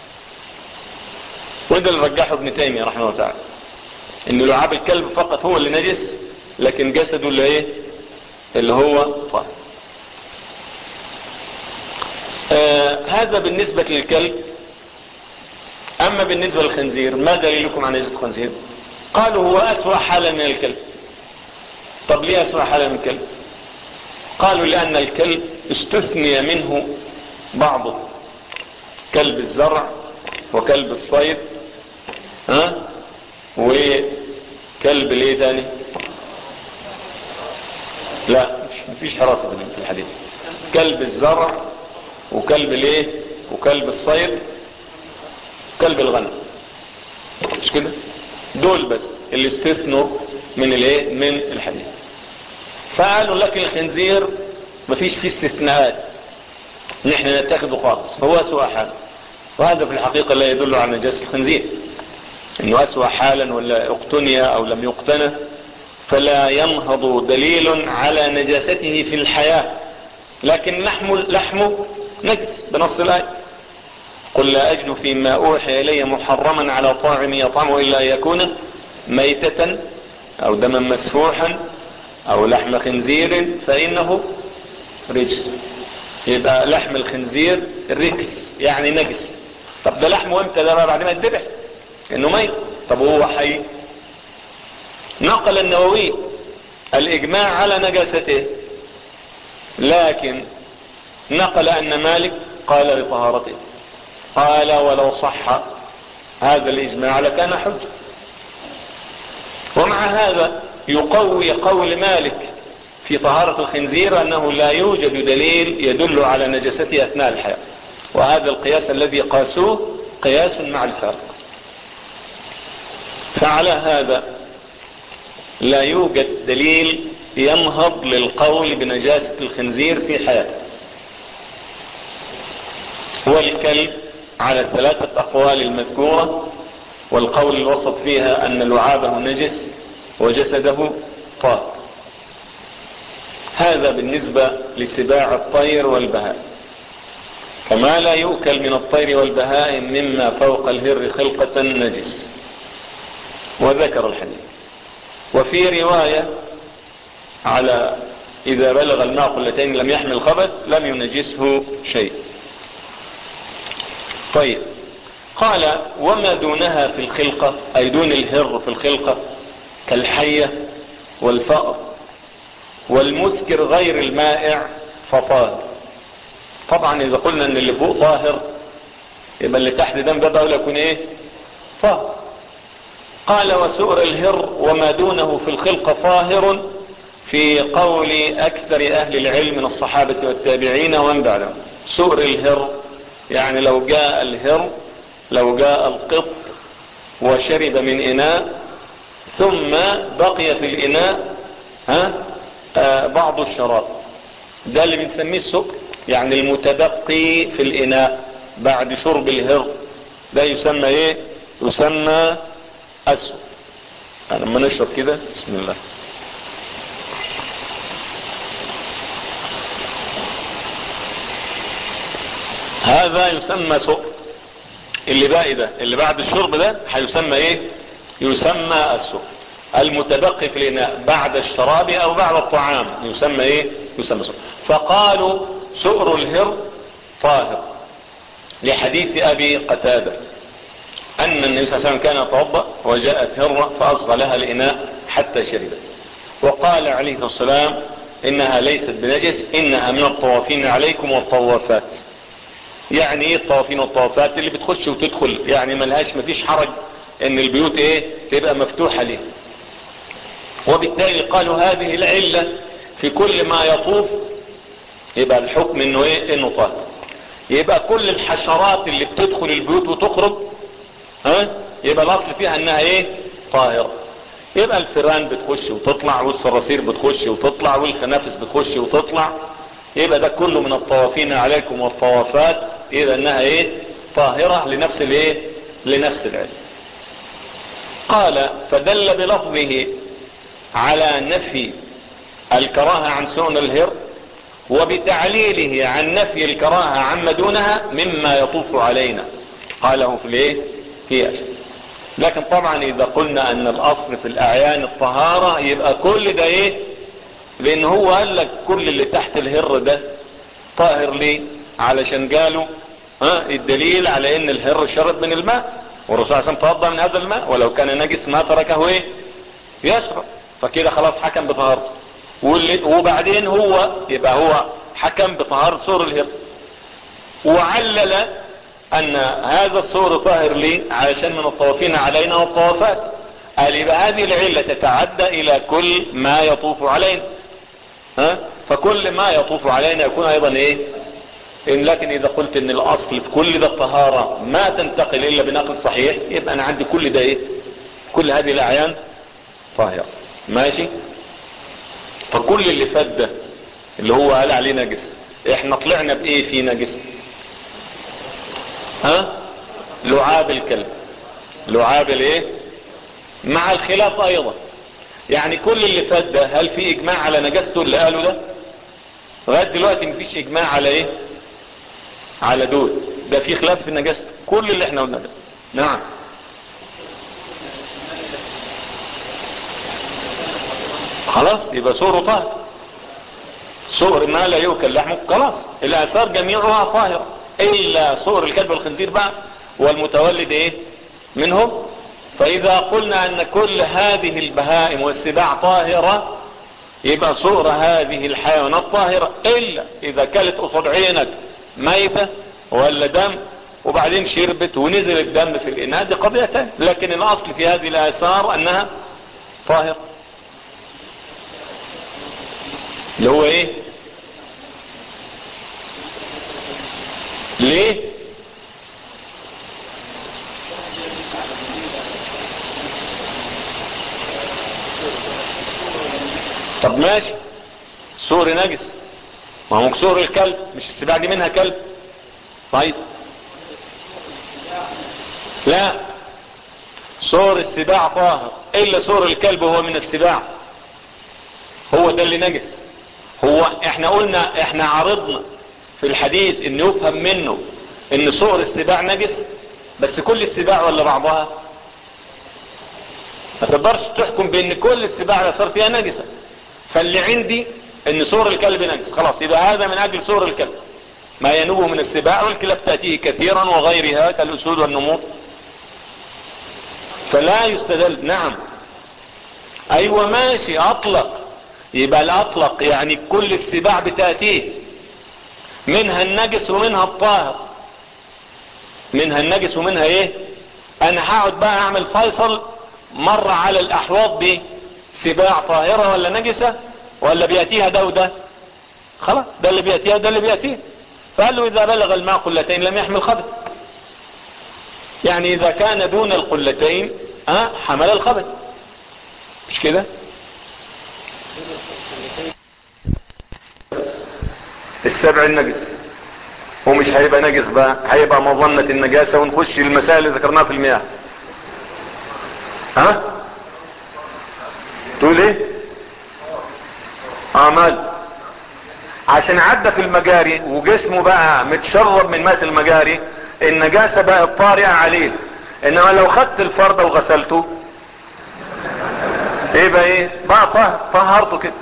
Speaker 1: وده اللي رجحه ابن تيمية رحمه الله تعالى ان لعاب الكلب فقط هو اللي نجس لكن جسده اللي ايه اللي هو طاهر آه هذا بالنسبة للكلب اما بالنسبة للخنزير ما دليلكم عن نجس الخنزير قالوا هو اسوأ حالة من الكلب طب ليه اسوأ حالة من الكلب قالوا لان الكلب استثني منه بعضه كلب الزرع وكلب الصيد ها وكلب ليه تاني لا مش مفيش حراسة في الحديث كلب الزرع وكلب ليه وكلب الصيد وكلب الغنم مش كده دول بس اللي استثنوا من الايه من الحديث فقالوا لك الخنزير مفيش فيه استثناءات نحن نتخذه خالص هو اسوأ حال وهذا في الحقيقة لا يدل على نجاسة الخنزير انه اسوأ حالا ولا اقتني او لم يقتنى فلا ينهض دليل على نجاسته في الحياة لكن لحم لحمه نجس بنص الآية قل لا أجد فيما أوحي إلي محرما على طاعم يطعمه إلا أن يكون ميتة أو دما مسفوحا أو لحم خنزير فإنه رجس يبقى لحم الخنزير رجس يعني نجس طب ده لحمه امتى ده بعد ما يتذبح انه ميت طب وهو حي نقل النووي الاجماع على نجاسته لكن نقل ان مالك قال بطهارته قال ولو صح هذا الاجماع لكان حجة ومع هذا يقوي قول مالك في طهارة الخنزير انه لا يوجد دليل يدل على نجسته اثناء الحياة وهذا القياس الذي قاسوه قياس مع الفرق فعلى هذا لا يوجد دليل ينهض للقول بنجاسة الخنزير في حياته والكلب على الثلاثة أقوال المذكورة والقول الوسط فيها أن لعابه نجس وجسده طاهر هذا بالنسبة لسباع الطير والبهائم وما لا يؤكل من الطير والبهائم مما فوق الهر خلقة نجس وذكر الحديث وفي رواية على إذا بلغ الماء قلتين لم يحمل خبث لم ينجسه شيء طيب قال وما دونها في الخلقة اي دون الهر في الخلقة كالحية والفأر والمسكر غير المائع فطاهر طبعا اذا قلنا ان اللي فوق طاهر يبقى اللي تحت ده بقى يكون ايه طاهر قال وسؤر الهر وما دونه في الخلق طاهر في قول اكثر اهل العلم من الصحابة والتابعين ومن بعدهم سؤر الهر يعني لو جاء الهر لو جاء القط وشرب من اناء ثم بقي في الاناء ها آه بعض الشراب ده اللي بنسميه السكر يعني المتبقي في الاناء بعد شرب الهر ده يسمى ايه يسمى اسود لما نشرب كده بسم الله هذا يسمى سؤر اللي باقي ده اللي بعد الشرب ده هيسمى ايه يسمى السؤر المتبقي في الاناء بعد الشراب او بعد الطعام يسمى ايه يسمى سؤر فقالوا سؤر الهر طاهر لحديث ابي قتادة ان النبي صلى الله عليه وسلم كان يتوضا وجاءت هرة فاصغى لها الاناء حتى شربت وقال عليه الصلاة والسلام انها ليست بنجس انها من الطوافين عليكم والطوافات يعني ايه الطوافين والطوافات اللي بتخش وتدخل يعني ملهاش مفيش حرج ان البيوت ايه تبقى مفتوحة ليه وبالتالي قالوا هذه العلة في كل ما يطوف يبقى الحكم انه ايه انه طاهر يبقى كل الحشرات اللي بتدخل البيوت وتخرج ها يبقى الاصل فيها انها ايه طاهرة يبقى الفيران بتخش وتطلع والصراصير بتخش وتطلع والخنافس بتخش وتطلع يبقى ده كله من الطوافين عليكم والطوافات يبقى انها ايه طاهرة لنفس الايه لنفس العلم قال فدل بلفظه على نفي الكراهة عن سؤن الهر وبتعليله عن نفي الكراهة عما دونها مما يطوف علينا قاله في الايه في أشد لكن طبعا اذا قلنا ان الاصل في الاعيان الطهارة يبقى كل ده ايه لان هو قال لك كل اللي تحت الهر ده طاهر ليه علشان قالوا ها الدليل على ان الهر شرب من الماء والرسول عليه الصلاه توضا من هذا الماء ولو كان نجس ما تركه ايه يشرب فكده خلاص حكم بطهارته وبعدين هو يبقى هو حكم بطهارة سور الهر وعلل ان هذا السور طاهر لي علشان من الطوافين علينا والطوافات قال يبقى هذه العلة تتعدى الى كل ما يطوف علينا ها فكل ما يطوف علينا يكون ايضا ايه إن لكن اذا قلت ان الاصل في كل ده الطهارة ما تنتقل الا بنقل صحيح يبقى انا عندي كل ده ايه كل هذه الاعيان طاهرة ماشي فكل اللي فات ده اللي هو قال عليه نجس احنا طلعنا بايه في نجس ها لعاب الكلب لعاب الايه مع الخلاف ايضا يعني كل اللي فات ده هل في اجماع على نجاسته اللي قالوا ده لغايه دلوقتي مفيش اجماع على ايه على دول ده في خلاف في نجاسته كل اللي احنا قلنا ده نعم خلاص يبقى سوره طاهر سور ما لا يوكل لحمه خلاص الاثار جميعها طاهرة الا سور الكلب والخنزير بقى والمتولد ايه منهم فاذا قلنا ان كل هذه البهائم والسباع طاهرة يبقى سور هذه الحيوانات طاهرة الا اذا كلت قصاد عينك ميتة ولا دم وبعدين شربت ونزل الدم في الاناء دي قضية تانية لكن الاصل في هذه الاثار انها طاهرة اللي هو ايه ليه طب ماشي سور نجس ما هو سور الكلب مش السباع دي منها كلب طيب لا سور السباع طاهر الا سور الكلب هو من السباع هو ده اللي نجس هو احنا قلنا احنا عرضنا في الحديث ان يفهم منه ان صور السباع نجس بس كل السباع ولا بعضها ما تقدرش تحكم بان كل السباع اللي صار فيها نجسة فاللي عندي ان صور الكلب نجس خلاص يبقى هذا من اجل صور الكلب ما ينوب من السباع والكلاب تأتيه كثيرا وغيرها كالأسود والنمور فلا يستدل نعم ايوه ماشي اطلق يبقى الاطلق يعني كل السباع بتأتيه منها النجس ومنها الطاهر منها النجس ومنها ايه انا هقعد بقى اعمل فيصل مرة على الاحواض دي سباع طاهرة ولا نجسة ولا بيأتيها ده وده خلاص ده اللي بيأتيها ده اللي بيأتيه فقال له اذا بلغ الماء قلتين لم يحمل خبث يعني اذا كان دون القلتين اه حمل الخبث مش كده السبع النجس ومش هيبقى نجس بقى هيبقى مظنة النجاسة ونخش المسائل اللي ذكرناها في المياه ها تقول ايه امال عشان عدى في المجاري وجسمه بقى متشرب من ماء المجاري النجاسة بقت طارئة عليه انما لو خدت الفردة وغسلته ايه بقى ايه بقى طهر طهرته كده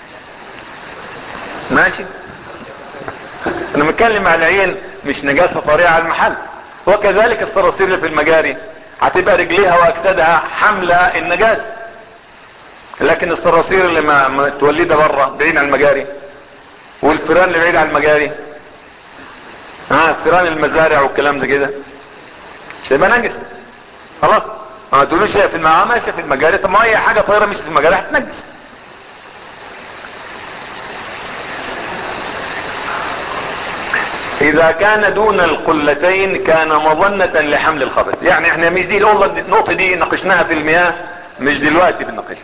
Speaker 1: ماشي انا متكلم على العين مش نجاسة طريقة على المحل وكذلك الصراصير اللي في المجاري هتبقى رجليها واجسادها حملة النجاسة لكن الصراصير اللي ما متولدة بره بعيد عن المجاري والفيران اللي بعيد عن المجاري ها فيران المزارع والكلام ده كده مش هيبقى نجس خلاص ما تقولوش هي في الماء ماشيه في المجاري طب ما هي حاجه طايره مش في المجاري هتنجس اذا كان دون القلتين كان مظنة لحمل الخبث يعني احنا مش دي النقطة دي ناقشناها في المياه مش دلوقتي بنناقشها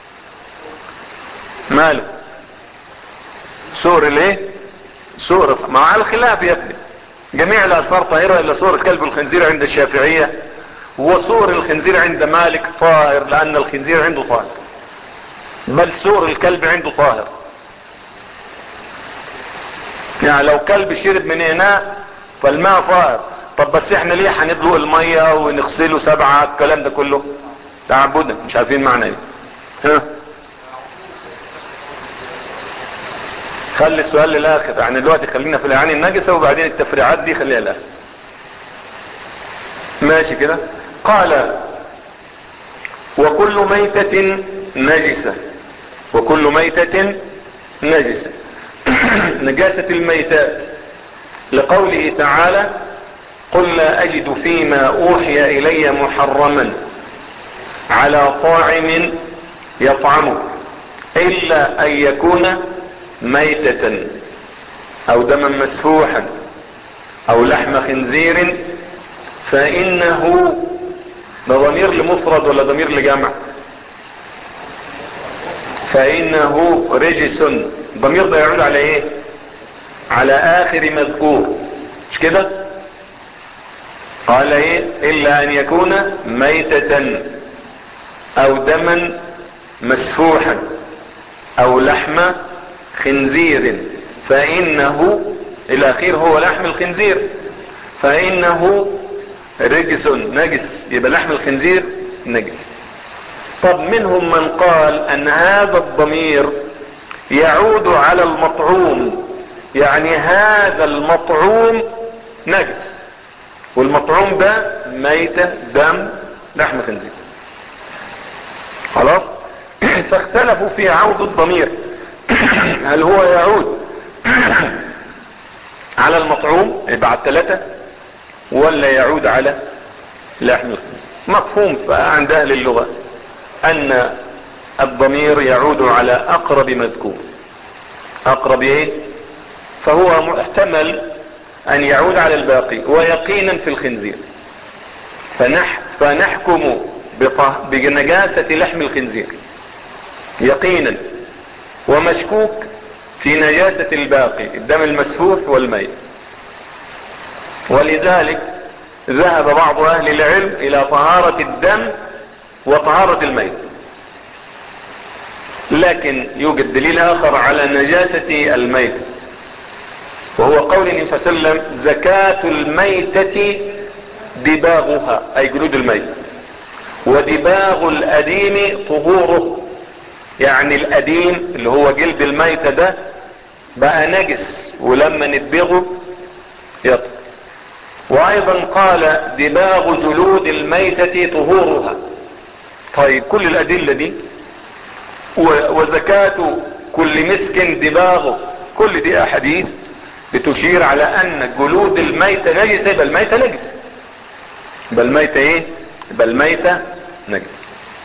Speaker 1: ماله سور الايه سور مع الخلاف يا ابني جميع الاثار طاهرة الا سور الكلب الخنزير عند الشافعية وسور الخنزير عند مالك طاهر لان الخنزير عنده طاهر بل سور الكلب عنده طاهر يعني لو كلب شرب من اناء فالماء طاهر طب بس احنا ليه هندلق المية ونغسله سبعة الكلام ده كله تعبدا مش عارفين معنى ايه ها خلي السؤال للاخر يعني دلوقتي خلينا في الاعاني النجسة وبعدين التفريعات دي خليها للاخر ماشي كده قال وكل ميتة نجسة وكل ميتة نجسة نجاسة الميتات لقوله تعالى قل لا اجد فيما اوحي الي محرما على طاعم يطعمه الا ان يكون ميتة او دما مسفوحا او لحم خنزير فانه ده ضمير لمفرد ولا ضمير لجمع فانه رجس الضمير ده يعود على ايه على اخر مذكور مش كده قال ايه الا ان يكون ميتة او دما مسفوحا او لحم خنزير فانه الاخير هو لحم الخنزير فانه رجس نجس يبقى لحم الخنزير نجس طب منهم من قال ان هذا الضمير يعود على المطعوم يعني هذا المطعوم نجس والمطعوم ده ميتة دم لحم خنزير خلاص فاختلفوا في عود الضمير هل هو يعود على المطعوم يبقى على الثلاثة ولا يعود على لحم الخنزير مفهوم عند اهل اللغة ان الضمير يعود على اقرب مذكور اقرب ايه فهو محتمل ان يعود على الباقي ويقينا في الخنزير فنح فنحكم بنجاسة لحم الخنزير يقينا ومشكوك في نجاسة الباقي الدم المسفوح والميت ولذلك ذهب بعض اهل العلم الى طهارة الدم وطهارة الميت لكن يوجد دليل اخر على نجاسة الميت وهو قول النبي صلى الله عليه وسلم زكاة الميتة دباغها اي جلود الميت ودباغ الاديم طهوره يعني الاديم اللي هو جلد الميتة ده بقى نجس ولما ندبغه
Speaker 2: يطهر وايضا قال دباغ جلود الميتة طهورها طيب كل الادلة دي وزكاة كل مسك دباغه كل دي احاديث بتشير على ان جلود الميتة نجسة يبقى الميتة نجسة يبقى الميتة ايه يبقى الميتة نجسة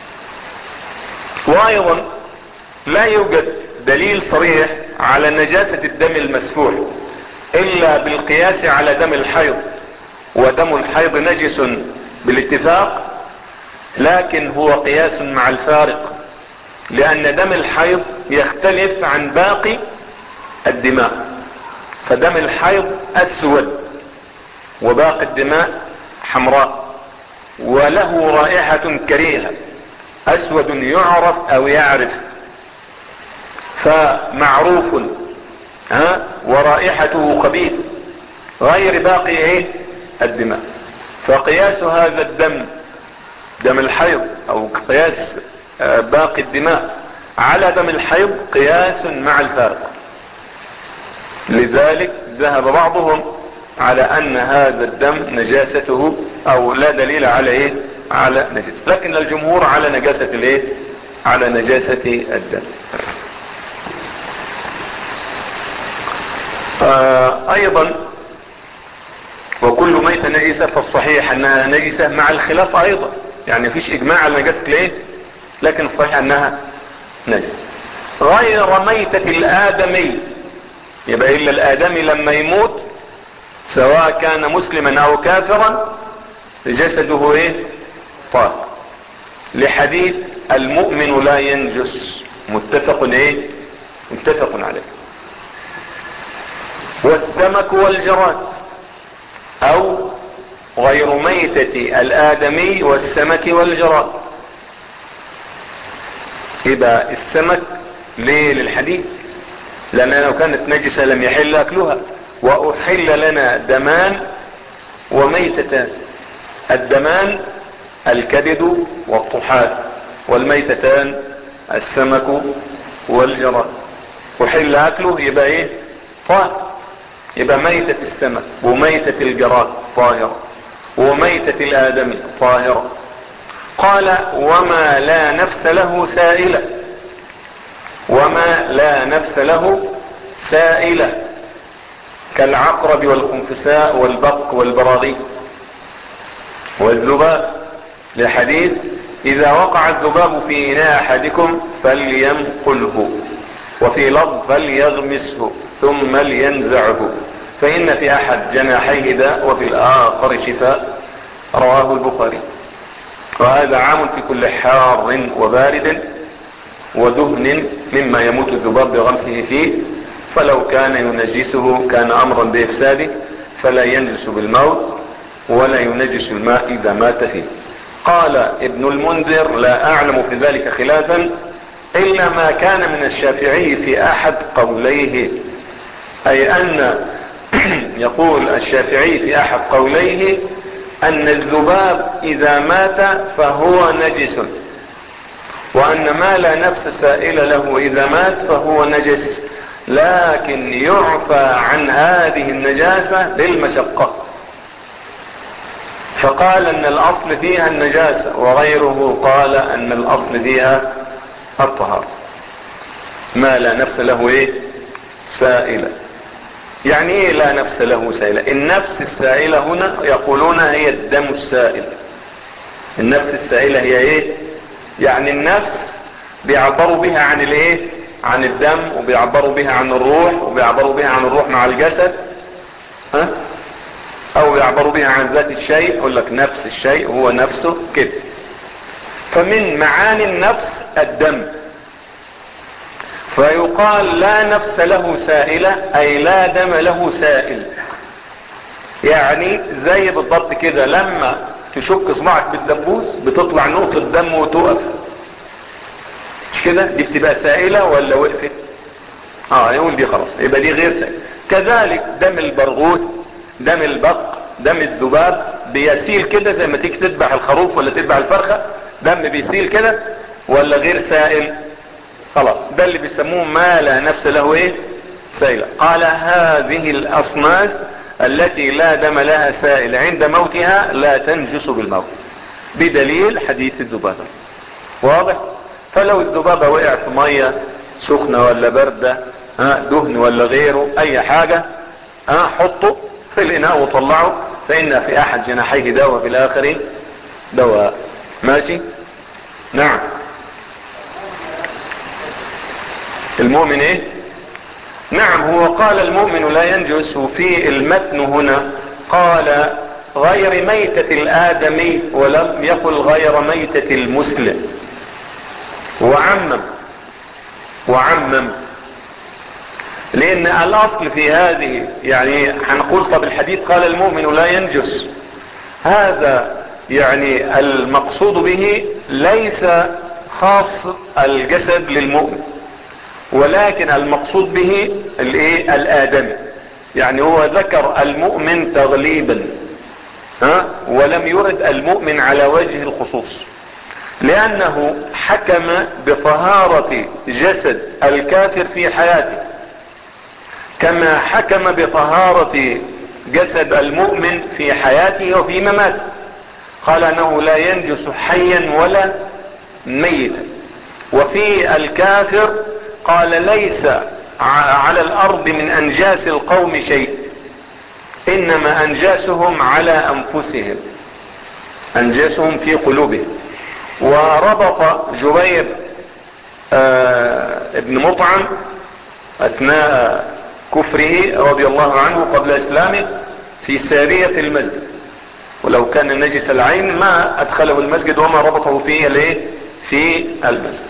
Speaker 2: وايضا لا يوجد دليل صريح على نجاسة الدم المسفوح الا بالقياس على دم الحيض ودم الحيض نجس بالاتفاق لكن هو قياس مع الفارق لان دم الحيض يختلف عن باقي الدماء فدم الحيض اسود وباقي الدماء حمراء وله رائحة كريهة اسود يعرف او يعرف فمعروف ها ورائحته خبيث غير باقي ايه الدماء فقياس هذا الدم دم الحيض او قياس باقي الدماء على دم الحيض قياس مع الفارق لذلك ذهب بعضهم على ان هذا الدم نجاسته او لا دليل على ايه على نجاسة لكن الجمهور على نجاسة الايه على نجاسة الدم آه ايضا وكل ميتة نجسة فالصحيح انها نجسة مع الخلاف ايضا يعني مفيش اجماع على نجاسة ليه لكن الصحيح انها نجس غير ميتة الادمي يبقى الا الادمي لما يموت سواء كان مسلما او كافرا جسده ايه طاهر لحديث المؤمن لا ينجس متفق ايه متفق عليه والسمك والجراد او غير ميتة الادمي والسمك والجراد يبقى السمك ليه للحديث لان لو كانت نجسة لم يحل اكلها واحل لنا دمان وميتتان الدمان الكبد والطحال والميتتان السمك والجراد وحل اكله يبقى ايه طاهر يبقى ميتة السمك وميتة الجراد طاهرة وميتة الادمي طاهرة قال وما لا نفس له سائلة وما لا نفس له سائلة كالعقرب والخنفساء والبق والبراغيث والذباب لحديث اذا وقع الذباب في اناء احدكم فلينقله وفي لفظ فليغمسه ثم لينزعه فان في احد جناحيه داء وفي الاخر شفاء رواه البخاري وهذا عام في كل حار وبارد ودهن مما يموت الذباب بغمسه فيه فلو كان ينجسه كان امرا بافساده فلا ينجس بالموت ولا ينجس الماء اذا مات فيه قال ابن المنذر لا اعلم في ذلك خلافا الا ما كان من الشافعي في احد قوليه اي ان يقول الشافعي في احد قوليه ان الذباب اذا مات فهو نجس وان ما لا نفس سائل له اذا مات فهو نجس لكن يعفى عن هذه النجاسة للمشقة فقال ان الاصل فيها النجاسة وغيره قال ان الاصل فيها الطهارة ما لا نفس له ايه سائلة يعني ايه لا نفس له سائلة النفس السائلة هنا يقولون هي الدم السائل النفس السائلة هي ايه يعني النفس بيعبروا بها عن الايه عن الدم وبيعبروا بها عن الروح وبيعبروا بها عن الروح مع الجسد ها او بيعبروا بها عن ذات الشيء يقول لك نفس الشيء هو نفسه كده فمن معاني النفس الدم فيقال لا نفس له سائلة اي لا دم له سائل يعني زي بالضبط كده لما تشك صباعك بالدبوس بتطلع نقطة دم وتقف مش كده دي بتبقى سائلة ولا وقفت اه يقول دي خلاص يبقى دي غير سائلة كذلك دم البرغوث دم البق دم الذباب بيسيل كده زي ما تيجي تذبح الخروف ولا تذبح الفرخة دم بيسيل كده ولا غير سائل خلاص ده اللي بيسموه ما لا نفس له ايه سائلة قال هذه الاصناف التي لا دم لها سائل عند موتها لا تنجس بالموت بدليل حديث الذبابة واضح فلو الذبابة وقع في مية سخنة ولا باردة ها دهن ولا غيره اي حاجة ها حطه في الاناء وطلعه فان في احد جناحيه دواء في الاخر دواء ماشي نعم المؤمن ايه نعم هو قال المؤمن لا ينجس وفي المتن هنا قال غير ميتة الآدمي ولم يقل غير ميتة المسلم وعمم وعمم لان الاصل في هذه يعني هنقول طب الحديث قال المؤمن لا ينجس هذا يعني المقصود به ليس خاص الجسد للمؤمن ولكن المقصود به الايه الادمي يعني هو ذكر المؤمن تغليبا ها ولم يرد المؤمن على وجه الخصوص لانه حكم بطهارة جسد الكافر في حياته كما حكم بطهارة جسد المؤمن في حياته وفي مماته قال انه لا ينجس حيا ولا ميتا وفي الكافر قال ليس على الارض من انجاس القوم شيء انما انجاسهم على انفسهم انجاسهم في قلوبهم وربط جبير آه ابن مطعم اثناء كفره رضي الله عنه قبل اسلامه في سارية المسجد ولو كان نجس العين ما ادخله المسجد وما ربطه فيه الايه في المسجد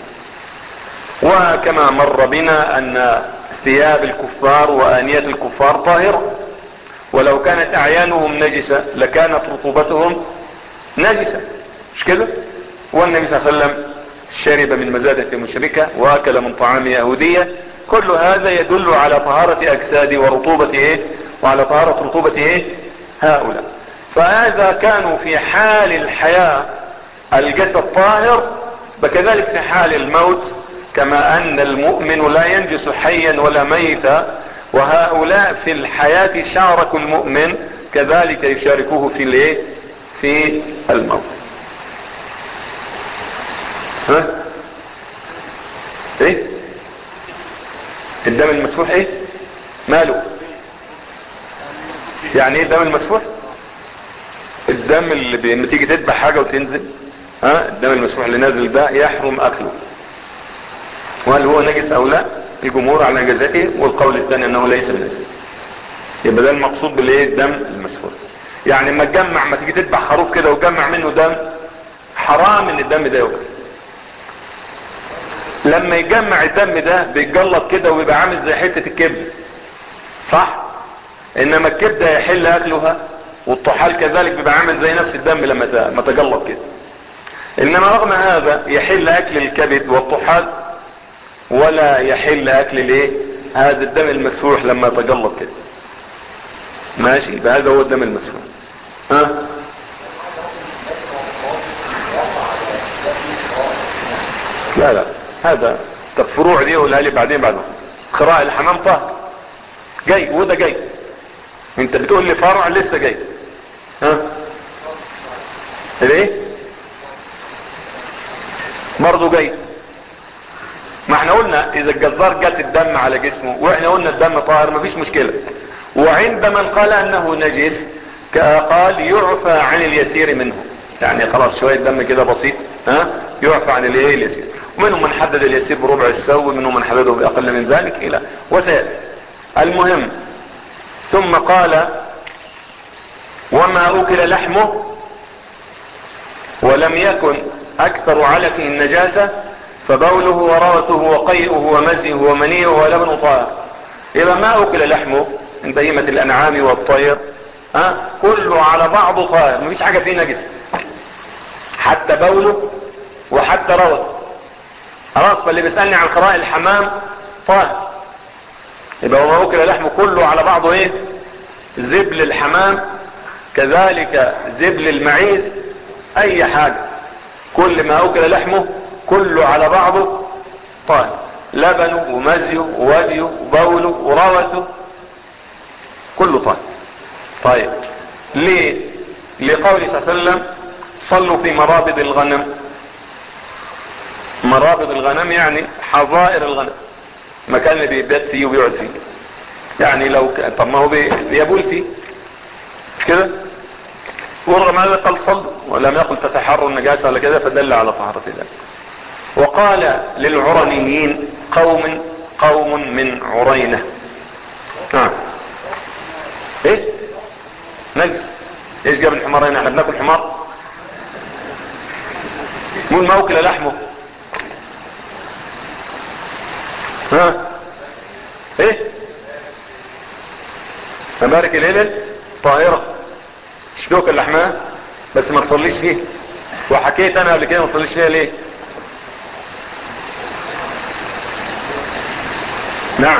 Speaker 2: وكما مر بنا ان ثياب الكفار وانية الكفار طاهرة ولو كانت اعيانهم نجسة لكانت رطوبتهم نجسة مش كده والنبي صلى الله عليه وسلم شرب من مزادة مشركة واكل من طعام يهودية كل هذا يدل على طهارة اجساد ورطوبة ايه وعلى طهارة رطوبة ايه هؤلاء فهذا كانوا في حال الحياة الجسد طاهر فكذلك في حال الموت كما ان المؤمن لا ينجس حيا ولا ميتا وهؤلاء في الحياة شاركوا المؤمن كذلك يشاركوه في الايه في الموت ها ايه الدم المسفوح ايه ماله يعني ايه الدم المسفوح الدم اللي لما تيجي تذبح حاجة وتنزل ها الدم المسفوح اللي نازل ده يحرم اكله وهل هو نجس او لا الجمهور على نجاسته والقول الثاني انه ليس بنجس يبقى ده المقصود بالايه الدم المسفوح يعني اما تجمع ما تيجي تذبح خروف كده وتجمع منه دم حرام ان الدم ده ياكل لما يجمع الدم ده بيتجلط كده ويبقى عامل زي حتة الكبد صح انما الكبدة يحل اكلها والطحال كذلك بيبقى عامل زي نفس الدم لما تجلط كده انما رغم هذا يحل اكل الكبد والطحال ولا يحل اكل الايه هذا الدم المسفوح لما يتجلط كده ماشي هذا هو الدم المسفوح ها لا لا هذا طب فروع دي قولها لي بعدين بعد قراء الحمام طاهر جاي وده جاي انت بتقول لي فرع لسه جاي ها الايه برضه جاي ما احنا قلنا اذا الجزار جات الدم على جسمه واحنا قلنا الدم طاهر مفيش مشكلة وعند من قال انه نجس قال يعفى عن اليسير منه يعني خلاص شوية دم كده بسيط ها يعفى عن الايه اليسير ومنهم من حدد اليسير بربع السو ومنهم من حدده باقل من ذلك الى وسيأتي المهم ثم قال وما اكل لحمه ولم يكن اكثر علفه النجاسة فبوله وروته وقيئه ومزيه ومنيه ولبن طاهر يبقى ما اكل لحمه من بهيمة الانعام والطير ها كله على بعضه طاهر مفيش حاجة فيه نجس حتى بوله وحتى روته خلاص فاللي بيسألني عن قراء الحمام طاهر يبقى وما اكل لحمه كله على بعضه ايه زبل الحمام كذلك زبل المعيز اي حاجة كل ما اكل لحمه كله على بعضه طاهر لبنه ومزيه ووديه وبوله وروته كله طاهر طيب ليه لقوله صلى الله عليه وسلم صلوا في مرابض الغنم مرابض الغنم يعني حظائر الغنم مكان اللي بيبات فيه وبيقعد فيه يعني لو ك... طب ما هو بي... بيبول فيه مش كده ورغم هذا قال صلوا ولم يقل تتحروا النجاسة ولا كده فدل على طهارة ذلك وقال للعرنيين قوم قوم من عرينة نعم ايه نجس ايش جاب الحمار هنا احنا بناكل حمار مو الموكل لحمه ها ايه مبارك الهلل طاهرة شدوك اللحمة بس ما تصليش فيه وحكيت انا قبل كده ما تصليش فيها ليه نعم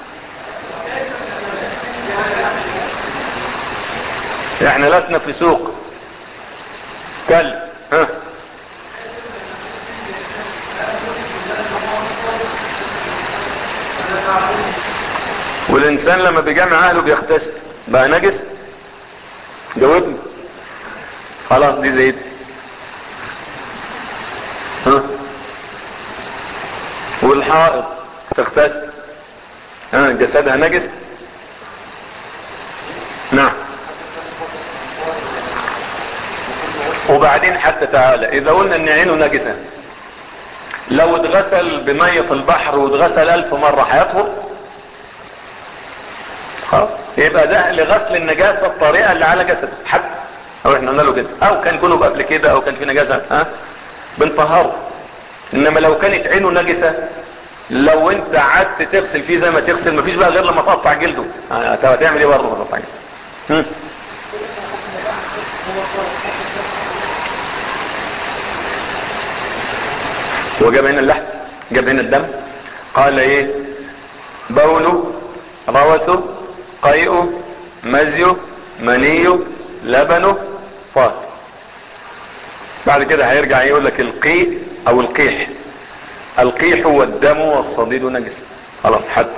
Speaker 2: احنا لسنا في سوق كل ها والانسان لما بيجمع اهله بيغتسل بقى نجس جاوبني خلاص دي زيد ها والحائط تغتسل ها جسدها نجس نعم وبعدين حتى تعالى اذا قلنا ان عينه نجسة لو اتغسل بمية البحر واتغسل الف مرة هيطهر خلاص يبقى ده لغسل النجاسة الطريقة اللي على جسده حتى او احنا قلنا له كده او كان كله قبل كده او كان في نجاسة ها بنطهره انما لو كانت عينه نجسة لو انت قعدت تغسل فيه زي ما تغسل مفيش بقى غير لما تقطع جلده هتعمل ايه برضه ما تقطع جلده هو جاب هنا اللحم جاب هنا الدم قال ايه بول روث قيء مزي مني لبن طاهر بعد كده هيرجع يقول لك القيء او القيح القيح والدم والصديد نجس خلاص حتى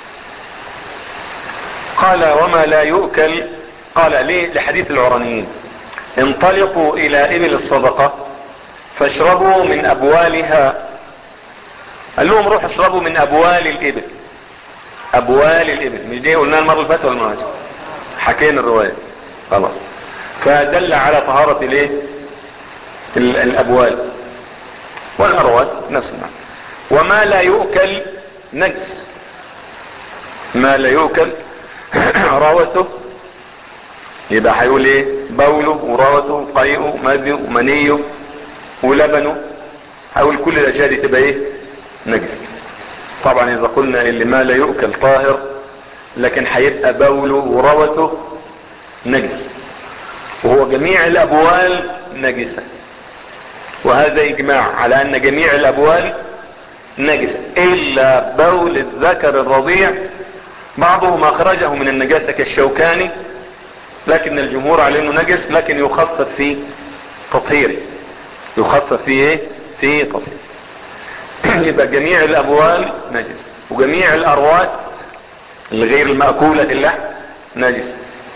Speaker 2: قال وما لا يؤكل قال ليه لحديث العرانيين انطلقوا الى ابل الصدقة فاشربوا من ابوالها قال لهم روحوا اشربوا من ابوال الابل ابوال الابل مش دي قلناها المرة اللي فاتت ولا المرة حكينا الرواية خلاص فدل على طهارة الايه الابوال والارواث نفس المعنى وما لا يؤكل نجس ما لا يؤكل روثه يبقى هيقول ايه بوله وروثه وقيئه مذيه ومنيه ولبنه هيقول كل الاشياء دي تبقى ايه نجس طبعا اذا قلنا اللي ما لا يؤكل طاهر لكن هيبقى بوله وروثه نجس وهو جميع الابوال نجسة وهذا اجماع على ان جميع الابوال نجسة الا بول الذكر الرضيع بعضهم اخرجه من النجاسة كالشوكاني لكن الجمهور على انه نجس لكن يخفف في تطهيره يخفف في ايه في تطهير يبقى جميع الابوال نجس وجميع الارواث الغير المأكولة اللحم نجس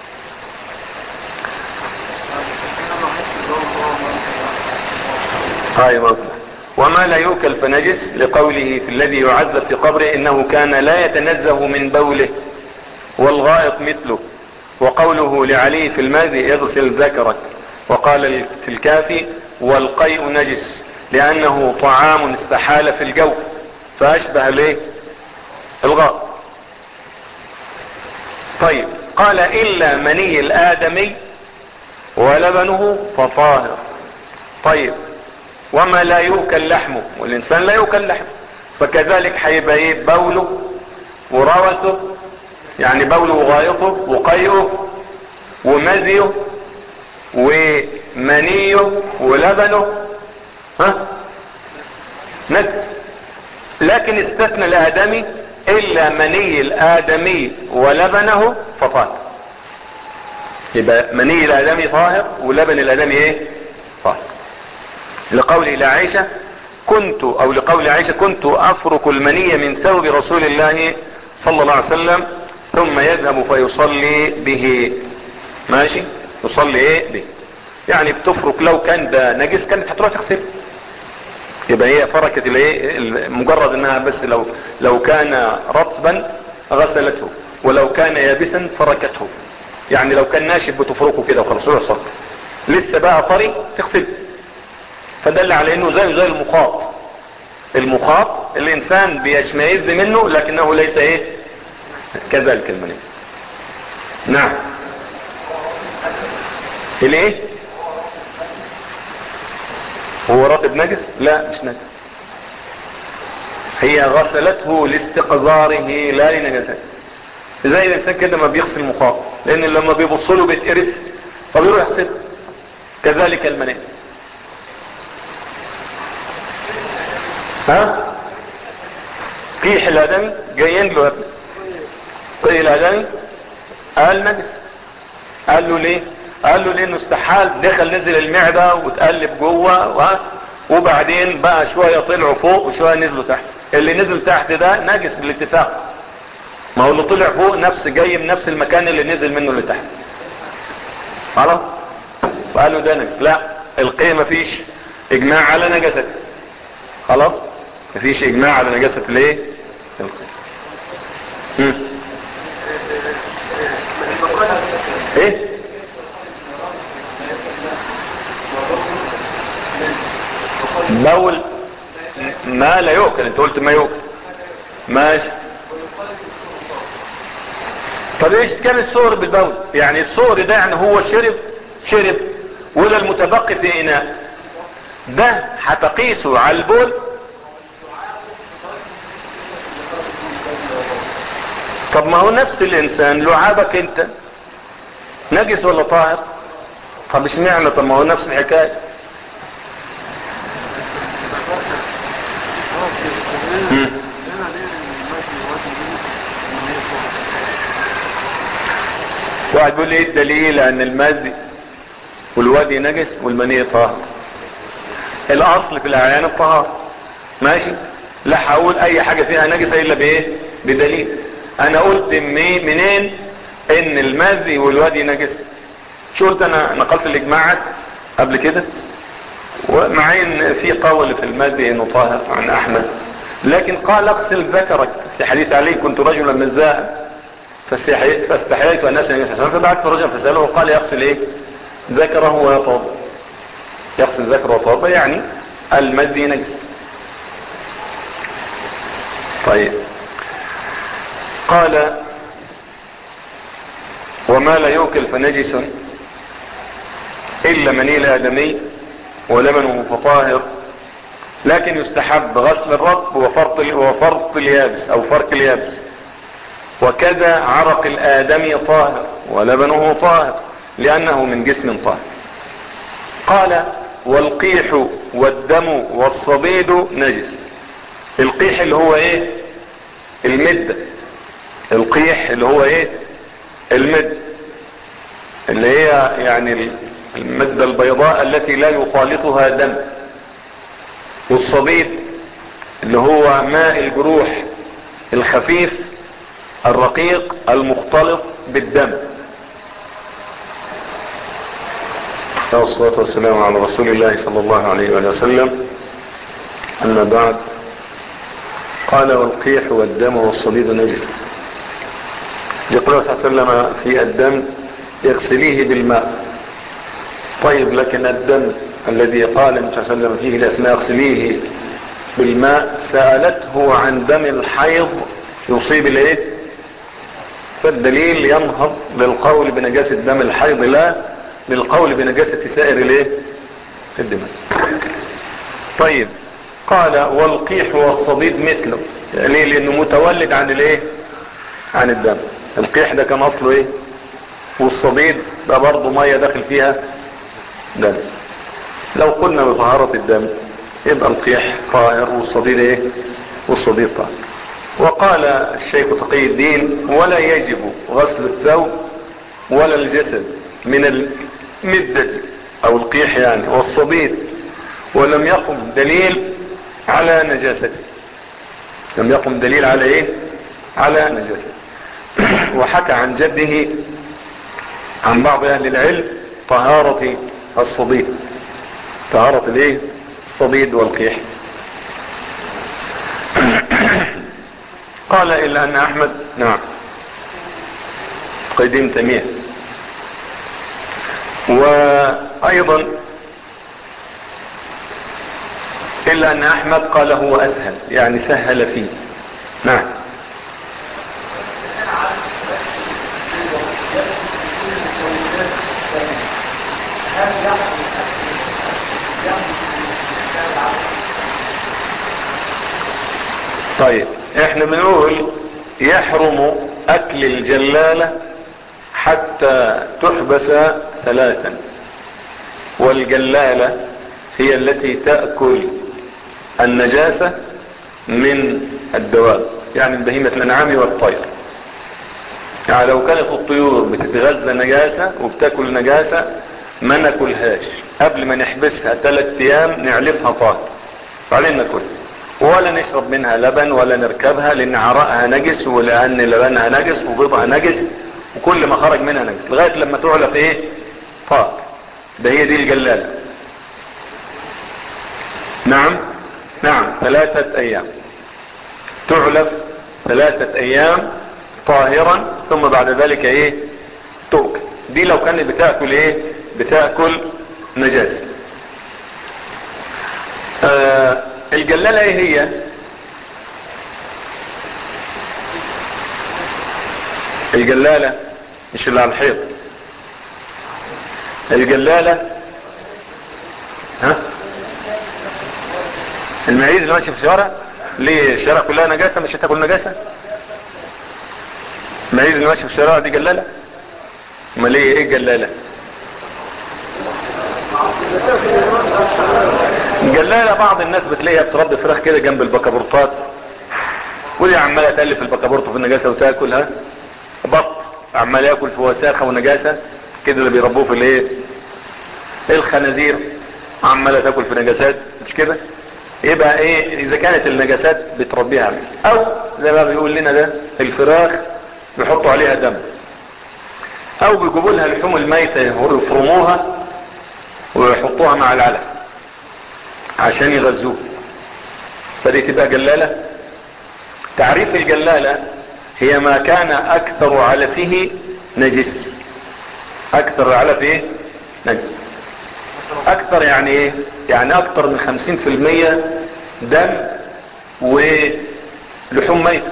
Speaker 2: هاي موضوع وما لا يؤكل فنجس لقوله في الذي يعذب في قبره انه كان لا يتنزه من بوله والغائط مثله وقوله لعلي في الماضي اغسل ذكرك وقال في الكافي والقيء نجس لانه طعام استحال في الجو فاشبه ليه الغائط طيب قال الا مني الادمي ولبنه فطاهر طيب وما لا يؤكل لحمه والانسان لا يؤكل لحمه فكذلك هيبقى ايه بوله وروثه يعني بوله وغايطه وقيئه ومذيه ومنيه ولبنه ها نجس لكن استثنى الادمي الا مني الادمي ولبنه فطاهر يبقى مني الادمي طاهر ولبن الادمي ايه طاهر لقول الى عائشة كنت او لقول عائشة كنت افرك المني من ثوب رسول الله صلى الله عليه وسلم ثم يذهب فيصلي به ماشي يصلي ايه به يعني بتفرك لو كان ده نجس كانت هتروح تغسله يبقى هي فركت الايه مجرد انها بس لو لو كان رطبا غسلته ولو كان يابسا فركته يعني لو كان ناشف بتفركه كده وخلاص روح صلي لسه بقى طري تغسله فدل على انه زي زي المخاط المخاط الانسان بيشمئز منه لكنه ليس ايه كذلك المني نعم الايه هو راتب نجس لا مش نجس هي غسلته لاستقذاره لا لنجاسته زي الانسان كده ما بيغسل مخاط لان لما بيبص له بيتقرف فبيروح يغسل كذلك المنام ها قيح الادمي جايين له ابني قيح الادمي قال نجس قال له ليه قال له لانه استحال دخل نزل المعدة وتقلب جوه وبعدين بقى شوية طلعوا فوق وشوية نزلوا تحت اللي نزل تحت ده نجس بالاتفاق ما هو اللي طلع فوق نفس جاي من نفس المكان اللي نزل منه اللي تحت خلاص وقالوا ده نجس لا القية مفيش اجماع على نجاسته خلاص مفيش اجماع على نجاسة الايه القية ايه بول ما لا يؤكل انت قلت ما يؤكل ماشي طب ايش كان الصور بالبول يعني الصور ده يعني هو شرب شرب ولا المتبقي في اناء ده هتقيسه على البول طب ما هو نفس الانسان لعابك انت نجس ولا طاهر طب مش معنى طب ما هو نفس الحكايه واحد بيقول ايه الدليل ان المذي والوادي نجس والمني طاهر الاصل في الاعيان الطهارة ماشي لا هقول اي حاجة فيها نجسة الا بايه بدليل انا قلت منين ان المذي والوادي نجس شو قلت انا نقلت الاجماعات قبل كده ومع ان في قول في المذي انه طاهر عن احمد لكن قال اغسل ذكرك في حديث علي كنت رجلا مزاء فاستحييت ان اسال النبي صلى فبعثت رجلا فساله وقال يغسل ايه ذكره ويتوضا يغسل ذكره ويتوضا يعني المذي نجس طيب قال وما لا يوكل فنجس الا منيل ادمي ولبنه فطاهر لكن يستحب غسل الرطب وفرط وفرط اليابس او فرك اليابس وكذا عرق الآدمي طاهر ولبنه طاهر لأنه من جسم طاهر قال والقيح والدم والصبيد نجس القيح اللي هو ايه المدة القيح اللي هو ايه المد اللي هي يعني المدة البيضاء التي لا يخالطها دم والصبيد اللي هو ماء الجروح الخفيف الرقيق المختلط بالدم والصلاة والسلام على رسول الله صلى الله عليه وآله وسلم أما بعد قال والقيح والدم والصليد نجس يقول صلى الله عليه وسلم في الدم يغسليه بالماء طيب لكن الدم الذي قال النبي صلى الله عليه وسلم فيه الأسماء يغسليه بالماء سألته عن دم الحيض يصيب الايه فالدليل ينهض للقول بنجاسة دم الحيض لا للقول بنجاسة سائر الايه الدماء طيب قال والقيح والصديد مثله ليه لانه متولد عن الايه عن الدم القيح ده كان اصله ايه والصديد ده برضه مية داخل فيها دم لو قلنا بطهارة الدم يبقى القيح طاهر والصديد ايه والصديد طاهر وقال الشيخ تقي الدين ولا يجب غسل الثوب ولا الجسد من المدة او القيح يعني والصبيد ولم يقم دليل على نجاسته لم يقم دليل على ايه على نجاسته وحكى عن جده عن بعض اهل العلم طهارة الصديد طهارة الايه الصديد والقيح قال الا ان احمد نعم قيدين تميه وايضا الا ان احمد قال هو اسهل يعني سهل فيه نعم طيب احنا بنقول يحرم اكل الجلالة حتى تحبس ثلاثا والجلالة هي التي تأكل النجاسة من الدواب يعني بهيمة الانعام والطير يعني لو كانت الطيور بتتغذى نجاسة وبتاكل نجاسة ما ناكلهاش قبل ما نحبسها ثلاث ايام نعلفها طاهر بعدين ناكلها ولا نشرب منها لبن ولا نركبها لان عرقها نجس ولان لبنها نجس وبيضها نجس وكل ما خرج منها نجس لغاية لما تعلف ايه طاهر ده هي دي الجلالة نعم نعم ثلاثة ايام تعلف ثلاثة ايام طاهرا ثم بعد ذلك ايه تؤكل دي لو كانت بتاكل ايه بتاكل نجاسة آه الجلالة ايه هي الجلالة مش اللي على الحيط الجلالة ها المعيز اللي ماشي في الشارع ليه الشارع كلها نجاسة مش هتاكل نجاسة المعيز اللي ماشي في الشارع دي جلالة امال ايه ايه الجلالة الجلالة بعض الناس بتلاقيها بتربي فراخ كده جنب البكابورتات ودي عمالة تألف البكابورت في النجاسة وتاكلها بط عمال ياكل في وساخة ونجاسة كده اللي بيربوه في الايه الخنازير عمالة تاكل في نجاسات مش كده يبقى ايه اذا كانت النجاسات بتربيها مثل او زي ما بيقول لنا ده الفراخ بيحطوا عليها دم او بيجيبوا لها لحوم الميتة يفرموها ويحطوها مع العلف عشان يغذوه فدي تبقى جلالة تعريف الجلالة هي ما كان اكثر علفه نجس اكثر علفه نجس اكثر يعني ايه يعني اكثر من خمسين في المية دم ولحوم ميتة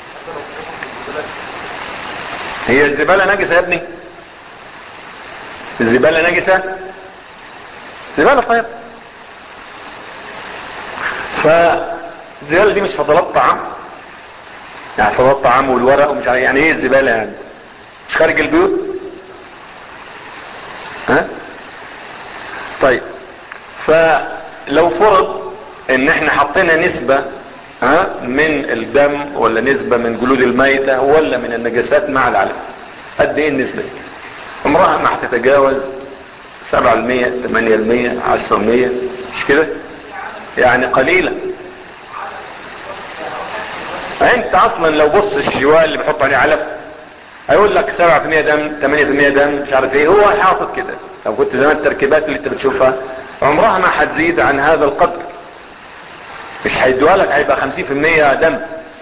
Speaker 2: هي الزبالة نجسة يا ابني الزبالة نجسة زبالة طيب فالزبالة دي مش فضلات طعام يعني فضلات طعام والورق ومش عارف يعني ايه الزبالة يعني مش خارج البيوت ها طيب فلو فرض ان احنا حطينا نسبة ها من الدم ولا نسبة من جلود الميتة ولا من النجاسات مع العلم قد ايه النسبة دي عمرها ما هتتجاوز سبعة المية ثمانية المية عشرة المية مش كده يعني قليلة انت اصلا لو بص الشوال اللي بيحط عليه علف هيقول لك سبعة في المية دم ثمانية في المية دم مش عارف ايه هو حاطط كده لو كنت زمان التركيبات اللي انت بتشوفها عمرها ما هتزيد عن هذا القدر مش هيدوها لك هيبقى خمسين في المية دم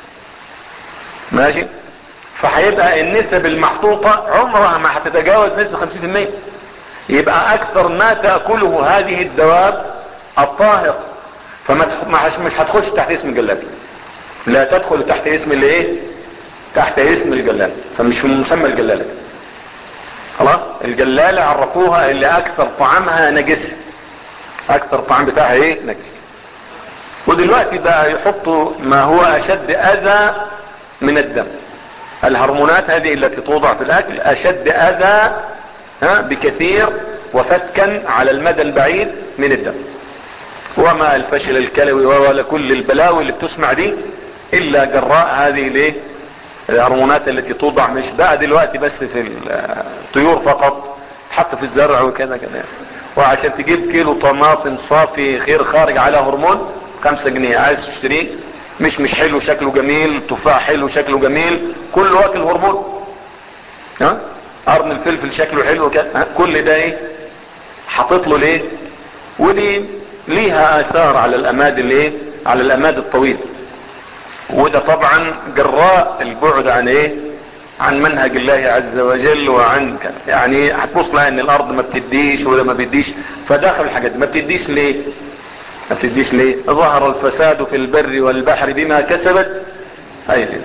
Speaker 2: ماشي فهيبقى النسب المحطوطة عمرها ما هتتجاوز نسبة خمسين في المية يبقى اكثر ما تأكله هذه الدواب الطاهر فما مش هتخش تحت اسم الجلاب لا تدخل تحت اسم الايه تحت اسم الجلالة فمش في مسمى الجلالة خلاص الجلالة عرفوها اللي اكثر طعامها نجس اكثر طعام بتاعها ايه نجس ودلوقتي بقى يحطوا ما هو اشد اذى من الدم الهرمونات هذه التي توضع في الاكل اشد اذى ها بكثير وفتكا على المدى البعيد من الدم وما الفشل الكلوي ولا كل البلاوي اللي بتسمع دي الا جراء هذه الايه الهرمونات التي توضع مش بقى دلوقتي بس في الطيور فقط تحط في الزرع وكذا كذا وعشان تجيب كيلو طماطم صافي خير خارج على هرمون خمسة جنيه عايز تشتريه مش مش حلو شكله جميل تفاح حلو شكله جميل كله واكل هرمون ها قرن الفلفل شكله حلو كده ها؟ كل ده ايه حاطط له ليه ودي ليها اثار على الاماد الايه على الاماد الطويل وده طبعا جراء البعد عن ايه عن منهج الله عز وجل وعن يعني هتبص لها ان الارض ما بتديش ولا ما بيديش فداخل الحاجات دي ما بتديش ليه ما بتديش ليه ظهر الفساد في البر والبحر بما كسبت ايدينا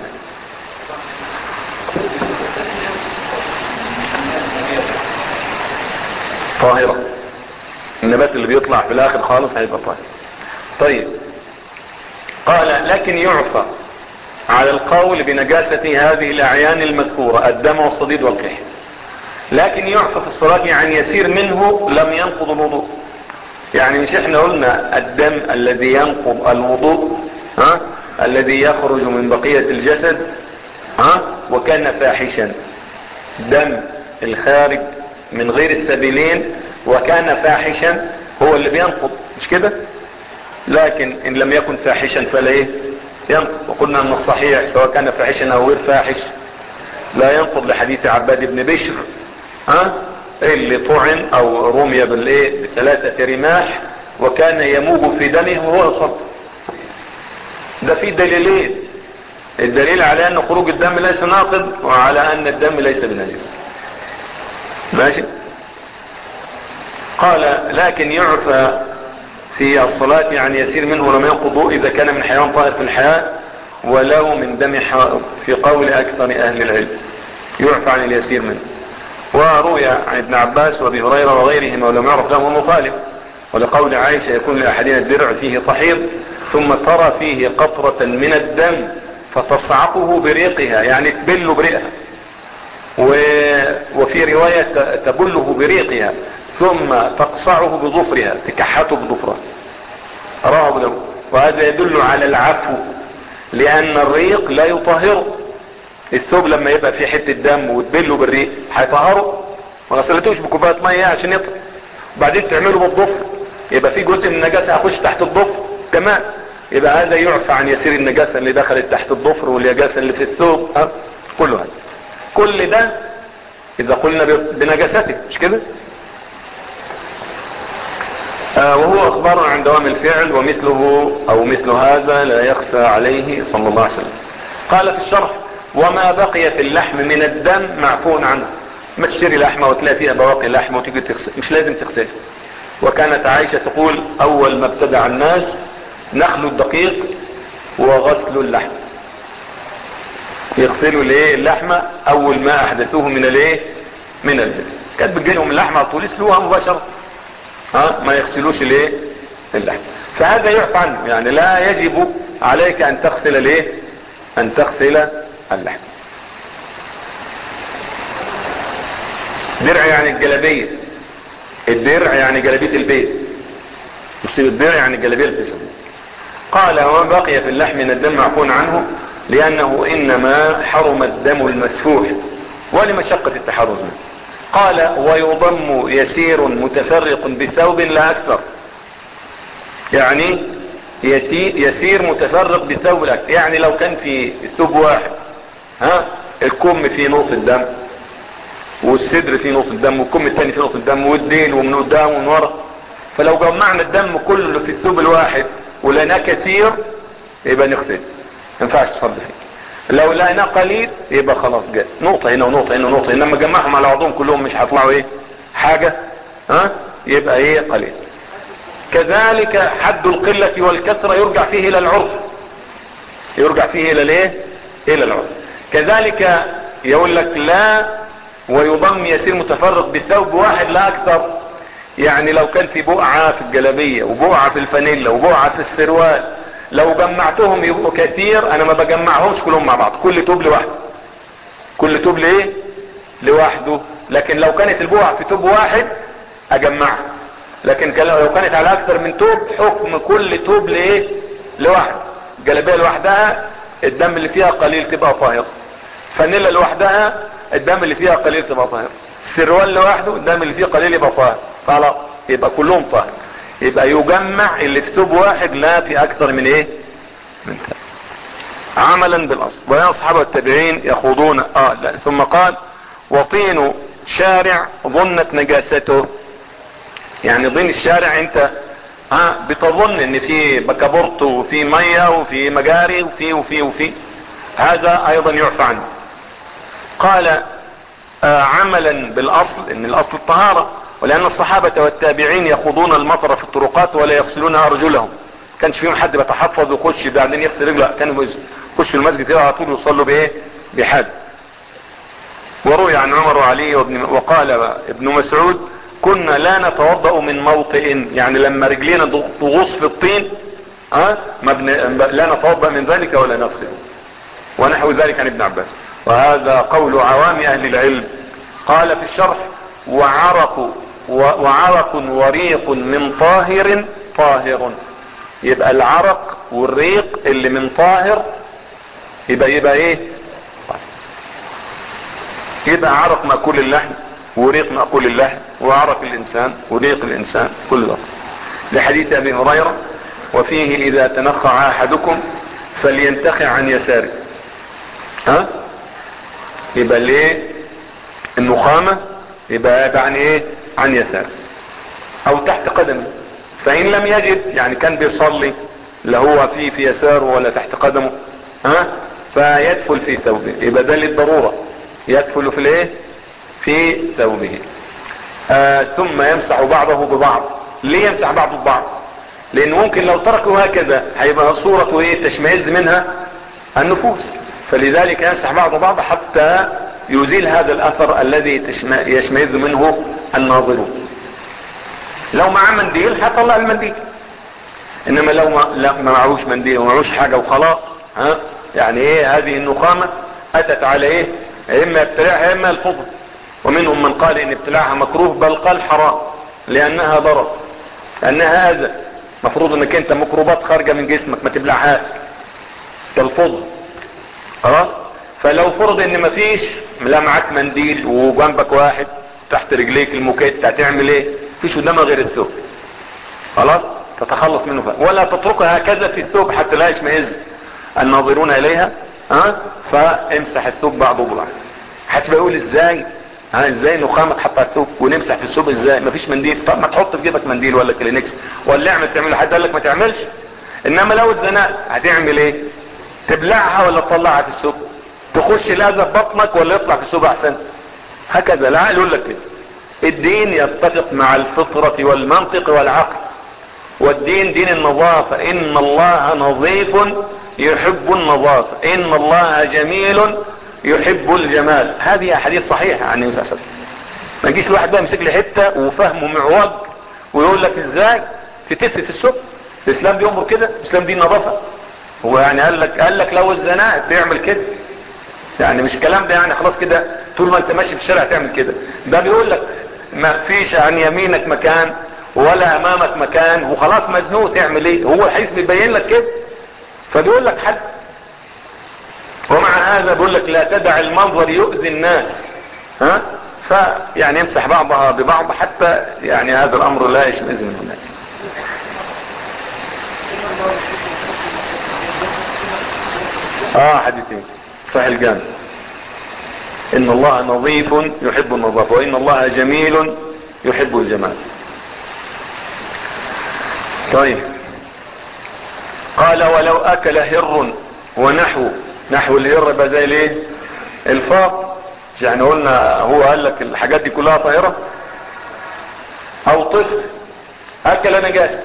Speaker 2: طاهرة النبات اللي بيطلع في الاخر خالص هيبقى طاهر طيب قال لكن يعفى على القول بنجاسة هذه الاعيان المذكورة الدم والصديد والقيح لكن يعفى في الصلاة عن يسير منه لم ينقض الوضوء يعني مش احنا قلنا الدم الذي ينقض الوضوء ها الذي يخرج من بقية الجسد ها وكان فاحشا دم الخارج من غير السبيلين وكان فاحشا هو اللي بينقض مش كده لكن ان لم يكن فاحشا فلا ايه ينقض وقلنا ان الصحيح سواء كان فاحشا او غير فاحش لا ينقض لحديث عباد بن بشر ها اللي طعن او رمي بالايه بثلاثة رماح وكان يموج في دمه وهو يصد ده في دليلين الدليل على ان خروج الدم ليس ناقض وعلى ان الدم ليس بنجس ماشي قال لكن يعفى في الصلاة يعني يسير منه لم ينقض اذا كان من حيوان طائر في الحياة ولو من دم حائض في قول اكثر اهل العلم يعفى عن اليسير منه وروي عن ابن عباس وابي هريرة وغيرهما ولم يعرف له مخالف ولقول عائشة يكون لأحدنا الدرع فيه تحيض ثم ترى فيه قطرة من الدم فتصعقه بريقها يعني تبل بريقها و... وفي رواية تبله بريقها ثم تقصعه بظفرها تكحته بظفرها رواه ابو داود وهذا يدل على العفو لان الريق لا يطهره الثوب لما يبقى فيه حته دم وتبله بالريق هيطهره ما غسلتوش بكوبايه ميه عشان يطهر وبعدين تعمله بالضفر يبقى في جزء من النجاسه هيخش تحت الضفر تمام يبقى هذا يعفى عن يسير النجاسه اللي دخلت تحت الضفر والنجاسه اللي في الثوب ها كله هذا كل ده اذا قلنا بنجاسته مش كده آه وهو اخبار عن دوام الفعل ومثله او مثل هذا لا يخفى عليه صلى الله عليه وسلم قال في الشرح وما بقي في اللحم من الدم معفو عنه ما تشتري لحمة وتلاقي فيها بواقي لحمة وتيجي تغسل مش لازم تغسلها وكانت عائشة تقول اول ما ابتدع الناس نخل الدقيق وغسل اللحم يغسلوا الايه اللحمة اول ما احدثوه من الايه من البيت كانت بتجيلهم اللحمة على طول يسلوها مباشرة ها ما يغسلوش الايه اللحم فهذا يعفى عنه يعني لا يجب عليك ان تغسل الايه ان تغسل اللحم درع يعني الجلبية الدرع يعني جلبية البيت مصيب الدرع يعني الجلبية البيت قال وما بقي في اللحم من الدم معفون عنه لانه انما حرم الدم المسفوح ولمشقة التحرز منه قال ويضم يسير متفرق بثوب لا اكثر يعني يسير متفرق بثوب لا أكثر. يعني لو كان في ثوب واحد ها الكم فيه نقطة دم والصدر فيه نقطة دم والكم الثاني فيه نقطة دم والدين ومن قدام ومن ورا فلو جمعنا الدم كله في الثوب الواحد ولقيناه كثير يبقى نغسل ما ينفعش تصلي فيه لو لقيناه قليل يبقى خلاص جاء نقطة هنا ونقطة هنا ونقطة هنا لما جمعهم على بعضهم كلهم مش هيطلعوا ايه حاجة ها يبقى ايه قليل كذلك حد القلة والكثرة يرجع فيه الى العرف يرجع فيه الى الايه الى العرف كذلك يقول لك لا ويضم يسير متفرق بثوب واحد لا اكثر يعني لو كان في بقعة في الجلبية وبقعة في الفانيلا وبقعة في السروال لو جمعتهم يبقوا كثير انا ما بجمعهمش كلهم مع بعض كل توب لوحده كل توب لايه لوحده لكن لو كانت البقعة في توب واحد اجمعها لكن لو كانت على اكثر من توب حكم كل توب لايه لوحده جلبية لوحدها الدم اللي فيها قليل تبقى طاهرة فانيلا لوحدها الدم اللي فيها قليل تبقى طاهرة السروال لوحده الدم اللي فيه قليل يبقى طاهر خلاص يبقى كلهم طاهر يبقى يجمع اللي في ثوب واحد لا في اكثر من ايه من ثوب عملا بالاصل ويا اصحاب التابعين يخوضون اه لا ثم قال وطين شارع ظنت نجاسته يعني ضمن الشارع انت ها بتظن ان في بكابورت وفي مية وفي مجاري وفي وفي وفي هذا ايضا يعفى عنه قال آه عملا بالاصل ان الاصل الطهارة ولان الصحابة والتابعين يخوضون المطر في الطرقات ولا يغسلون ارجلهم كانش فيهم حد بيتحفظ ويخش بعدين يغسل رجله كانوا يخشوا المسجد كده على طول يصلوا بايه بحد وروي عن عمر وعلي وابن وقال ابن مسعود كنا لا نتوضأ من موطئ يعني لما رجلينا تغوص في الطين ها ما بن... لا نتوضأ من ذلك ولا نغسل ونحو ذلك عن ابن عباس وهذا قول عوام اهل العلم قال في الشرح وعرق و... وعرق وريق من طاهر طاهر يبقى العرق والريق اللي من طاهر يبقى يبقى ايه يبقى عرق مأكول اللحم وريق مأكول اللحم وعرق الانسان وريق الانسان كل ده لحديث ابي هريرة وفيه اذا تنخع احدكم فلينتخع عن يساره ها يبقى ليه النخامة يبقى عن ايه عن يساره او تحت قدمه فان لم يجد يعني كان بيصلي لا هو فيه في يساره ولا تحت قدمه ها فيدفل في ثوبه يبقى ده للضرورة يدفل في الايه في ثوبه آه ثم يمسح بعضه ببعض ليه يمسح بعضه ببعض لان ممكن لو تركوا هكذا هيبقى صورة ايه تشمئز منها النفوس فلذلك يمسح بعضه بعض حتى يزيل هذا الاثر الذي يشمئز منه الناظرون لو معاه منديل هيطلع المنديل انما لو ما, لا ما معهوش منديل ومعهوش حاجة وخلاص ها يعني ايه هذه النخامة اتت على ايه اما ابتلاعها اما الفضل ومنهم من قال ان ابتلاعها مكروه بل قال حرام لانها ضرر لانها اذى مفروض انك انت ميكروبات خارجة من جسمك ما تبلعهاش كالفضل خلاص فلو فرض ان مفيش لا معاك منديل وجنبك واحد تحت رجليك الموكيت هتعمل ايه مفيش قدامها غير الثوب خلاص تتخلص منه فهم. ولا تتركها هكذا في الثوب حتى لا يشمئز الناظرون اليها ها فامسح الثوب بعضه ببعض حتى بيقول ازاي ها ازاي نخامة تحط على الثوب ونمسح في الثوب ازاي مفيش منديل طب ما تحط في جيبك منديل ولا كلينكس ولا اعمل تعمل حد قال لك ما تعملش انما لو اتزنقت هتعمل ايه تبلعها ولا تطلعها في الثوب تخش الاذى في بطنك ولا يطلع في الثوب احسن هكذا العقل يقول لك كده الدين يتفق مع الفطرة والمنطق والعقل والدين دين النظافة ان الله نظيف يحب النظافة ان الله جميل يحب الجمال هذه احاديث صحيحة عن النبي صلى الله عليه وسلم ما يجيش الواحد بقى يمسك لي حته وفهمه معوج ويقول لك ازاي تتف في السوق الاسلام بيأمر كده الاسلام دين نظافة هو يعني قال لك قال لك لو الزناء تعمل كده يعني مش الكلام ده يعني خلاص كده طول ما انت ماشي في الشارع تعمل كده ده بيقول لك ما فيش عن يمينك مكان ولا امامك مكان وخلاص مزنوق تعمل ايه هو الحديث بيبين لك كده فبيقول لك حد ومع هذا بيقول لك لا تدع المنظر يؤذي الناس ها فيعني يمسح بعضها ببعض حتى يعني هذا الامر لا يشمئز من هناك اه حديثين صحيح الجامع ان الله نظيف يحب النظافة وان الله جميل يحب الجمال طيب قال ولو اكل هر ونحو نحو الهر بقى زي الايه الفار يعني قلنا هو قال لك الحاجات دي كلها طاهرة او طفل اكل نجاسة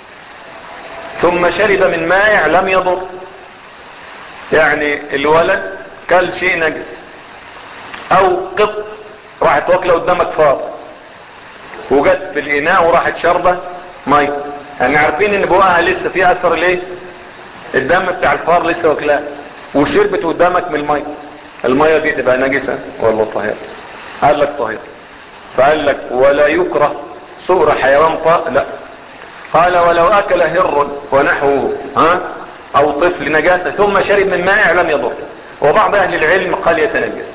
Speaker 2: ثم شرب من مائع لم يضر يعني الولد كل شيء نجس او قط راحت واكله قدامك فار وجت في الاناء وراحت شربة مي يعني عارفين ان بقها لسه فيها اثر الايه الدم بتاع الفار لسه واكلاه وشربت قدامك من المي المية دي تبقى نجسة ولا طاهرة قال لك طاهرة فقال لك ولا يكره صغر حيوان طاء لا قال ولو اكل هر ونحوه ها او طفل نجاسة ثم شرب من مائع لم يضر وبعض اهل العلم قال يتنجس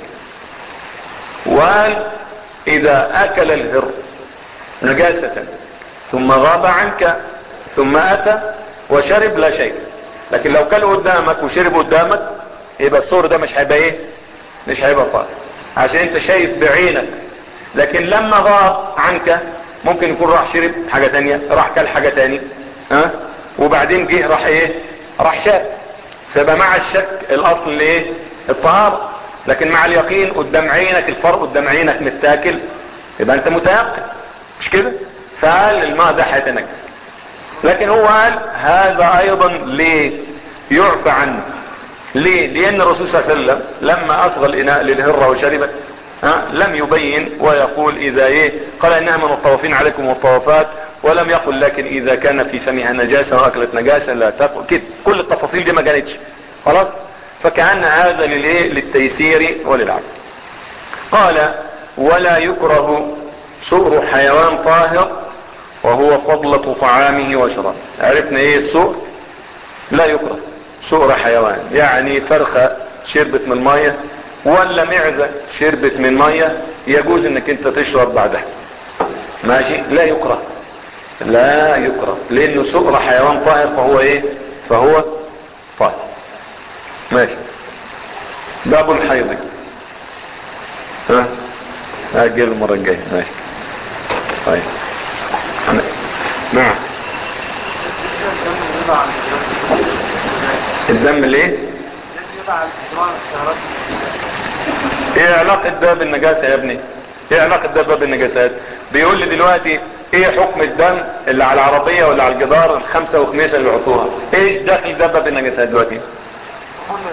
Speaker 2: وقال اذا اكل الهر نجاسة ثم غاب عنك ثم اتى وشرب لا شيء لكن لو كان قدامك وشرب قدامك يبقى الصور ده مش هيبقى ايه مش هيبقى طاهر عشان انت شايف بعينك لكن لما غاب عنك ممكن يكون راح شرب حاجة تانية راح كل حاجة تاني ها وبعدين جه راح ايه راح شاب فيبقى مع الشك الاصل الايه الطهارة لكن مع اليقين قدام عينك الفرق قدام عينك متاكل يبقى انت متيقن مش كده فقال الماء ده هيتنجس لكن هو قال هذا ايضا ليه يعفى عنه ليه لان الرسول صلى الله عليه وسلم لما اصغى الاناء للهرة وشربت ها لم يبين ويقول اذا ايه قال انها من الطوافين عليكم والطوافات ولم يقل لكن اذا كان في فمها نجاسة واكلت نجاسة لا تقل كده كل التفاصيل دي ما كانتش خلاص فكأن هذا للايه للتيسير وللعبد قال ولا يكره سؤر حيوان طاهر وهو فضلة طعامه وشرابه عرفنا ايه السؤر لا يكره سؤر حيوان يعني فرخة شربت من المية ولا معزة شربت من مية يجوز انك انت تشرب بعدها ماشي لا يكره لا يكره لانه سؤر حيوان طاهر فهو ايه فهو طاهر ماشي باب الحيض ها اجل المرة الجاية ماشي طيب نعم الدم ليه ايه علاقة ده بالنجاسة يا ابني ايه علاقة ده بالنجاسات بيقول لي دلوقتي ايه حكم الدم اللي على العربية ولا على الجدار الخمسة وخميسة اللي بيحطوها ايش دخل ده بالنجاسات دلوقتي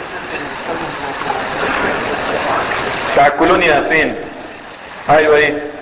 Speaker 2: بتاع الكولونيا فين ايوه ايه